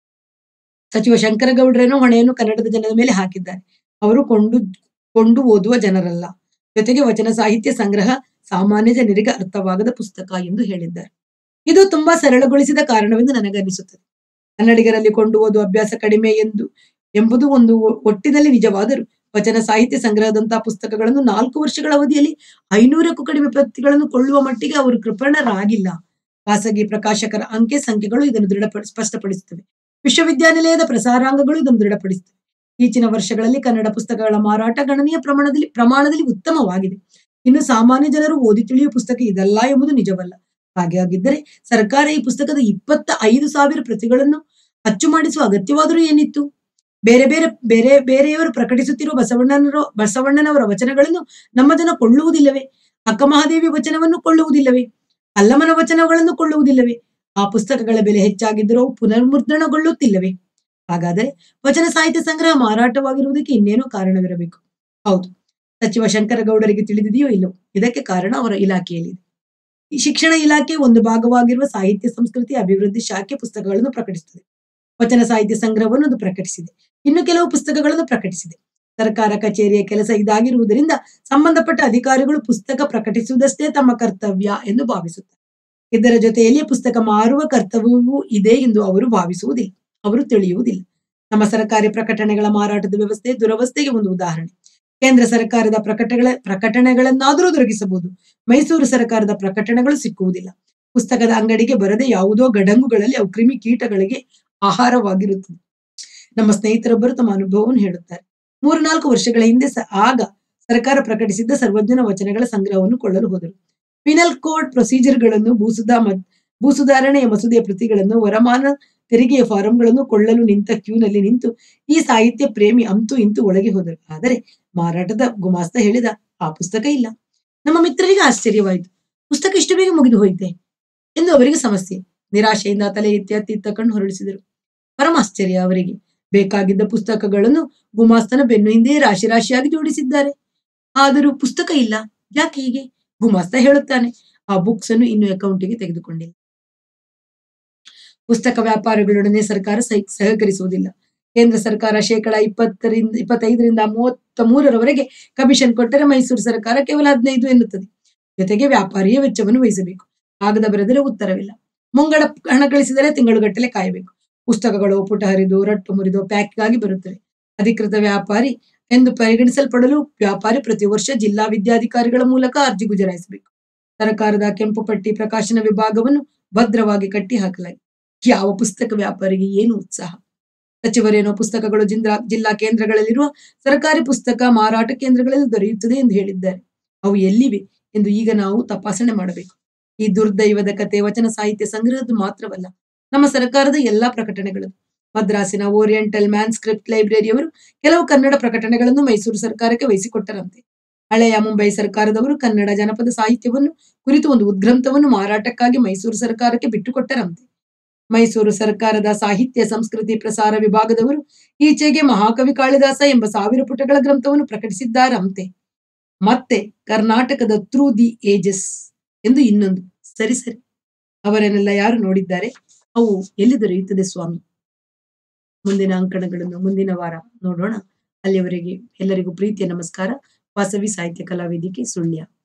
ಸಚಿವ ಶಂಕರಗೌಡರೇನೋ ಹೊಣೆಯನ್ನು ಕನ್ನಡದ ಜನದ ಮೇಲೆ ಹಾಕಿದ್ದಾರೆ ಅವರು ಕೊಂಡು ಕೊಂಡು ಓದುವ ಜನರಲ್ಲ ಜೊತೆಗೆ ವಚನ ಸಾಹಿತ್ಯ ಸಂಗ್ರಹ ಸಾಮಾನ್ಯ ಜನರಿಗೆ ಅರ್ಥವಾಗದ ಪುಸ್ತಕ ಎಂದು ಹೇಳಿದ್ದಾರೆ ಇದು ತುಂಬಾ ಸರಳಗೊಳಿಸಿದ ಕಾರಣವೆಂದು ನನಗನ್ನಿಸುತ್ತದೆ ಕನ್ನಡಿಗರಲ್ಲಿ ಕೊಂಡು ಓದುವ ಅಭ್ಯಾಸ ಕಡಿಮೆ ಎಂದು ಎಂಬುದು ಒಂದು ಒ- ಒಟ್ಟಿನಲ್ಲಿ ನಿಜವಾದರೂ ವಚನ ಸಾಹಿತ್ಯ ಸಂಗ್ರಹದಂತಹ ಪುಸ್ತಕಗಳನ್ನು ನಾಲ್ಕು ವರ್ಷಗಳ ಅವಧಿಯಲ್ಲಿ ಐನೂರಕ್ಕೂ ಕಡಿಮೆ ಪ್ರತಿಗಳನ್ನು ಕೊಳ್ಳುವ ಮಟ್ಟಿಗೆ ಅವರು ಕೃಪಣರಾಗಿಲ್ಲ ಖಾಸಗಿ ಪ್ರಕಾಶಕರ ಅಂಕೆ ಸಂಖ್ಯೆಗಳು ಇದನ್ನು ದೃಢಪಡಿ ಸ್ಪಷ್ಟಪಡಿಸುತ್ತವೆ ವಿಶ್ವವಿದ್ಯಾನಿಲಯದ ಪ್ರಸಾರಾಂಗಗಳು ಇದನ್ನು ದೃಢಪಡಿಸುತ್ತವೆ ಈಚಿನ ವರ್ಷಗಳಲ್ಲಿ ಕನ್ನಡ ಪುಸ್ತಕಗಳ ಮಾರಾಟ ಗಣನೀಯ ಪ್ರಮಾಣದಲ್ಲಿ ಪ್ರಮಾಣದಲ್ಲಿ ಉತ್ತಮವಾಗಿದೆ ಇನ್ನು ಸಾಮಾನ್ಯ ಜನರು ಓದಿ ತಿಳಿಯುವ ಪುಸ್ತಕ ಇದಲ್ಲ ಎಂಬುದು ನಿಜವಲ್ಲ ಹಾಗೆ ಆಗಿದ್ದರೆ ಸರ್ಕಾರ ಈ ಪುಸ್ತಕದ ಇಪ್ಪತ್ತ ಐದು ಸಾವಿರ ಪ್ರತಿಗಳನ್ನು ಅಚ್ಚು ಮಾಡಿಸುವ ಅಗತ್ಯವಾದರೂ ಏನಿತ್ತು ಬೇರೆ ಬೇರೆ ಬೇರೆ ಬೇರೆಯವರು ಪ್ರಕಟಿಸುತ್ತಿರುವ ಬಸವಣ್ಣನರ ಬಸವಣ್ಣನವರ ವಚನಗಳನ್ನು ನಮ್ಮ ಜನ ಕೊಳ್ಳುವುದಿಲ್ಲವೇ ಅಕ್ಕಮಹಾದೇವಿ ವಚನವನ್ನು ಕೊಳ್ಳುವುದಿಲ್ಲವೇ ಅಲ್ಲಮನ ವಚನಗಳನ್ನು ಕೊಳ್ಳುವುದಿಲ್ಲವೇ ಆ ಪುಸ್ತಕಗಳ ಬೆಲೆ ಹೆಚ್ಚಾಗಿದ್ದರೂ ಅವು ಪುನರ್ಮುದ್ರಣಗೊಳ್ಳುತ್ತಿಲ್ಲವೇ ಹಾಗಾದರೆ ವಚನ ಸಾಹಿತ್ಯ ಸಂಗ್ರಹ ಮಾರಾಟವಾಗಿರುವುದಕ್ಕೆ ಇನ್ನೇನೋ ಕಾರಣವಿರಬೇಕು ಹೌದು ಸಚಿವ ಶಂಕರಗೌಡರಿಗೆ ತಿಳಿದಿದೆಯೋ ಇಲ್ಲವೋ ಇದಕ್ಕೆ ಕಾರಣ ಅವರ ಇಲಾಖೆಯಲ್ಲಿದೆ ಈ ಶಿಕ್ಷಣ ಇಲಾಖೆ ಒಂದು ಭಾಗವಾಗಿರುವ ಸಾಹಿತ್ಯ ಸಂಸ್ಕೃತಿ ಅಭಿವೃದ್ಧಿ ಶಾಖೆ ಪುಸ್ತಕಗಳನ್ನು ಪ್ರಕಟಿಸುತ್ತದೆ ವಚನ ಸಾಹಿತ್ಯ ಸಂಗ್ರಹವನ್ನು ಅದು ಪ್ರಕಟಿಸಿದೆ ಇನ್ನು ಕೆಲವು ಪುಸ್ತಕಗಳನ್ನು ಪ್ರಕಟಿಸಿದೆ ಸರ್ಕಾರ ಕಚೇರಿಯ ಕೆಲಸ ಇದಾಗಿರುವುದರಿಂದ ಸಂಬಂಧಪಟ್ಟ ಅಧಿಕಾರಿಗಳು ಪುಸ್ತಕ ಪ್ರಕಟಿಸುವುದಷ್ಟೇ ತಮ್ಮ ಕರ್ತವ್ಯ ಎಂದು ಭಾವಿಸುತ್ತಾರೆ ಇದರ ಜೊತೆಯಲ್ಲಿ ಪುಸ್ತಕ ಮಾರುವ ಕರ್ತವ್ಯವೂ ಇದೆ ಎಂದು ಅವರು ಭಾವಿಸುವುದಿಲ್ಲ ಅವರು ತಿಳಿಯುವುದಿಲ್ಲ ನಮ್ಮ ಸರ್ಕಾರಿ ಪ್ರಕಟಣೆಗಳ ಮಾರಾಟದ ವ್ಯವಸ್ಥೆ ದುರವಸ್ಥೆಗೆ ಒಂದು ಉದಾಹರಣೆ ಕೇಂದ್ರ ಸರ್ಕಾರದ ಪ್ರಕಟಗಳ ಪ್ರಕಟಣೆಗಳನ್ನಾದರೂ ದೊರಕಿಸಬಹುದು ಮೈಸೂರು ಸರ್ಕಾರದ ಪ್ರಕಟಣೆಗಳು ಸಿಕ್ಕುವುದಿಲ್ಲ ಪುಸ್ತಕದ ಅಂಗಡಿಗೆ ಬರದೆ ಯಾವುದೋ ಗಡಂಗುಗಳಲ್ಲಿ ಅವು ಕ್ರಿಮಿ ಕೀಟಗಳಿಗೆ ಆಹಾರವಾಗಿರುತ್ತದೆ ನಮ್ಮ ಸ್ನೇಹಿತರೊಬ್ಬರು ತಮ್ಮ ಅನುಭವವನ್ನು ಹೇಳುತ್ತಾರೆ ಮೂರ್ನಾಲ್ಕು ವರ್ಷಗಳ ಹಿಂದೆ ಸ ಆಗ ಸರ್ಕಾರ ಪ್ರಕಟಿಸಿದ್ದ ಸರ್ವಜ್ಞನ ವಚನಗಳ ಸಂಗ್ರಹವನ್ನು ಕೊಳ್ಳಲು ಹೋದರು ಪಿನಲ್ ಕೋಡ್ ಪ್ರೊಸೀಜರ್ಗಳನ್ನು ಭೂಸುಧಾ ಮ- ಭೂಸುಧಾರಣೆಯ ಮಸೂದೆಯ ಪ್ರತಿಗಳನ್ನು ವರಮಾನ ತೆರಿಗೆಯ ಫಾರಂಗಳನ್ನು ಕೊಳ್ಳಲು ನಿಂತ ಕ್ಯೂನಲ್ಲಿ ನಿಂತು ಈ ಸಾಹಿತ್ಯ ಪ್ರೇಮಿ ಅಂತೂ ಇಂತೂ ಒಳಗೆ ಹೋದರು ಆದರೆ ಮಾರಾಟದ ಗುಮಾಸ್ತ ಹೇಳಿದ ಆ ಪುಸ್ತಕ ಇಲ್ಲ ನಮ್ಮ ಮಿತ್ರರಿಗೆ ಆಶ್ಚರ್ಯವಾಯಿತು ಪುಸ್ತಕ ಇಷ್ಟು ಬೇಗ ಮುಗಿದು ಹೋಯಿತೆ ಎಂದು ಅವರಿಗೆ ಸಮಸ್ಯೆ ನಿರಾಶೆಯಿಂದ ತಲೆ ಎತ್ತಿ ಅತ್ತಿತ್ತ ಕಣ್ಣು ಹೊರಡಿಸಿದರು ಪರಮಾಶ್ಚರ್ಯ ಅವರಿಗೆ ಬೇಕಾಗಿದ್ದ ಪುಸ್ತಕಗಳನ್ನು ಗುಮಾಸ್ತನ ಬೆನ್ನು ಹಿಂದೆ ರಾಶಿ ರಾಶಿಯಾಗಿ ಜೋಡಿಸಿದ್ದಾರೆ ಆದರೂ ಪುಸ್ತಕ ಇಲ್ಲ ಯಾಕೆ ಹೀಗೆ ಗುಮಾಸ್ತ ಹೇಳುತ್ತಾನೆ ಆ ಬುಕ್ಸ್ ಅನ್ನು ಇನ್ನು ಅಕೌಂಟಿಗೆ ತೆಗೆದುಕೊಂಡಿಲ್ಲ ಪುಸ್ತಕ ವ್ಯಾಪಾರಿಗಳೊಡನೆ ಸರ್ಕಾರ ಸಹ- ಸಹಕರಿಸುವುದಿಲ್ಲ ಕೇಂದ್ರ ಸರ್ಕಾರ ಶೇಕಡ ಇಪ್ಪತ್ತರಿಂದ ಇಪ್ಪತ್ತೈದರಿಂದ ಮೂವತ್ತ ಮೂರರವರೆಗೆ ಕಮಿಷನ್ ಕೊಟ್ಟರೆ ಮೈಸೂರು ಸರ್ಕಾರ ಕೇವಲ ಹದಿನೈದು ಎನ್ನುತ್ತದೆ ಜೊತೆಗೆ ವ್ಯಾಪಾರಿಯ ವೆಚ್ಚವನ್ನು ವಹಿಸಬೇಕು ಆಗದ ಬರೆದರೆ ಉತ್ತರವಿಲ್ಲ ಮುಂಗಡ ಹಣ ಕಳಿಸಿದರೆ ತಿಂಗಳುಗಟ್ಟಲೆ ಕಾಯಬೇಕು ಪುಸ್ತಕಗಳು ಪುಟ ಹರಿದು ರಟ್ಟು ಮುರಿದು ಪ್ಯಾಕ್ ಆಗಿ ಬರುತ್ತವೆ ಅಧಿಕೃತ ವ್ಯಾಪಾರಿ ಎಂದು ಪರಿಗಣಿಸಲ್ಪಡಲು ವ್ಯಾಪಾರಿ ಪ್ರತಿ ವರ್ಷ ಜಿಲ್ಲಾ ವಿದ್ಯಾಧಿಕಾರಿಗಳ ಮೂಲಕ ಅರ್ಜಿ ಗುಜರಾಯಿಸಬೇಕು ಸರ್ಕಾರದ ಕೆಂಪು ಪಟ್ಟಿ ಪ್ರಕಾಶನ ವಿಭಾಗವನ್ನು ಭದ್ರವಾಗಿ ಕಟ್ಟಿ ಹಾಕಲಾಗಿದೆ ಯಾವ ಪುಸ್ತಕ ವ್ಯಾಪಾರಿಗೆ ಏನು ಉತ್ಸಾಹ ಸಚಿವರೇನೋ ಪುಸ್ತಕಗಳು ಜಿಲ್ಲಾ ಜಿಲ್ಲಾ ಕೇಂದ್ರಗಳಲ್ಲಿರುವ ಸರ್ಕಾರಿ ಪುಸ್ತಕ ಮಾರಾಟ ಕೇಂದ್ರಗಳಲ್ಲಿ ದೊರೆಯುತ್ತದೆ ಎಂದು ಹೇಳಿದ್ದಾರೆ ಅವು ಎಲ್ಲಿವೆ ಎಂದು ಈಗ ನಾವು ತಪಾಸಣೆ ಮಾಡಬೇಕು ಈ ದುರ್ದೈವದ ಕತೆ ವಚನ ಸಾಹಿತ್ಯ ಸಂಗ್ರಹದ್ದು ಮಾತ್ರವಲ್ಲ ನಮ್ಮ ಸರ್ಕಾರದ ಎಲ್ಲಾ ಪ್ರಕಟಣೆಗಳು ಮದ್ರಾಸಿನ ಓರಿಯೆಂಟಲ್ ಮ್ಯಾನ್ ಸ್ಕ್ರಿಪ್ಟ್ ಲೈಬ್ರರಿಯವರು ಕೆಲವು ಕನ್ನಡ ಪ್ರಕಟಣೆಗಳನ್ನು ಮೈಸೂರು ಸರ್ಕಾರಕ್ಕೆ ವಹಿಸಿಕೊಟ್ಟರಂತೆ ಹಳೆಯ ಮುಂಬೈ ಸರ್ಕಾರದವರು ಕನ್ನಡ ಜನಪದ ಸಾಹಿತ್ಯವನ್ನು ಕುರಿತು ಒಂದು ಉದ್ಗ್ರಂಥವನ್ನು ಮಾರಾಟಕ್ಕಾಗಿ ಮೈಸೂರು ಸರ್ಕಾರಕ್ಕೆ ಬಿಟ್ಟುಕೊಟ್ಟರಂತೆ ಮೈಸೂರು ಸರ್ಕಾರದ ಸಾಹಿತ್ಯ ಸಂಸ್ಕೃತಿ ಪ್ರಸಾರ ವಿಭಾಗದವರು ಈಚೆಗೆ ಮಹಾಕವಿ ಕಾಳಿದಾಸ ಎಂಬ ಸಾವಿರ ಪುಟಗಳ ಗ್ರಂಥವನ್ನು ಪ್ರಕಟಿಸಿದ್ದಾರಂತೆ ಮತ್ತೆ ಕರ್ನಾಟಕದ ಥ್ರೂ ದಿ ಏಜಸ್ ಎಂದು ಇನ್ನೊಂದು ಸರಿ ಸರಿ ಅವರನ್ನೆಲ್ಲ ಯಾರು ನೋಡಿದ್ದಾರೆ ಅವು ಎಲ್ಲಿ ದೊರೆಯುತ್ತದೆ ಸ್ವಾಮಿ ಮುಂದಿನ ಅಂಕಣಗಳನ್ನು ಮುಂದಿನ ವಾರ ನೋಡೋಣ ಅಲ್ಲಿಯವರೆಗೆ ಎಲ್ಲರಿಗೂ ಪ್ರೀತಿಯ ನಮಸ್ಕಾರ ವಾಸವಿ ಸಾಹಿತ್ಯ ಕಲಾವೇದಿಕೆ ಸುಳ್ಯ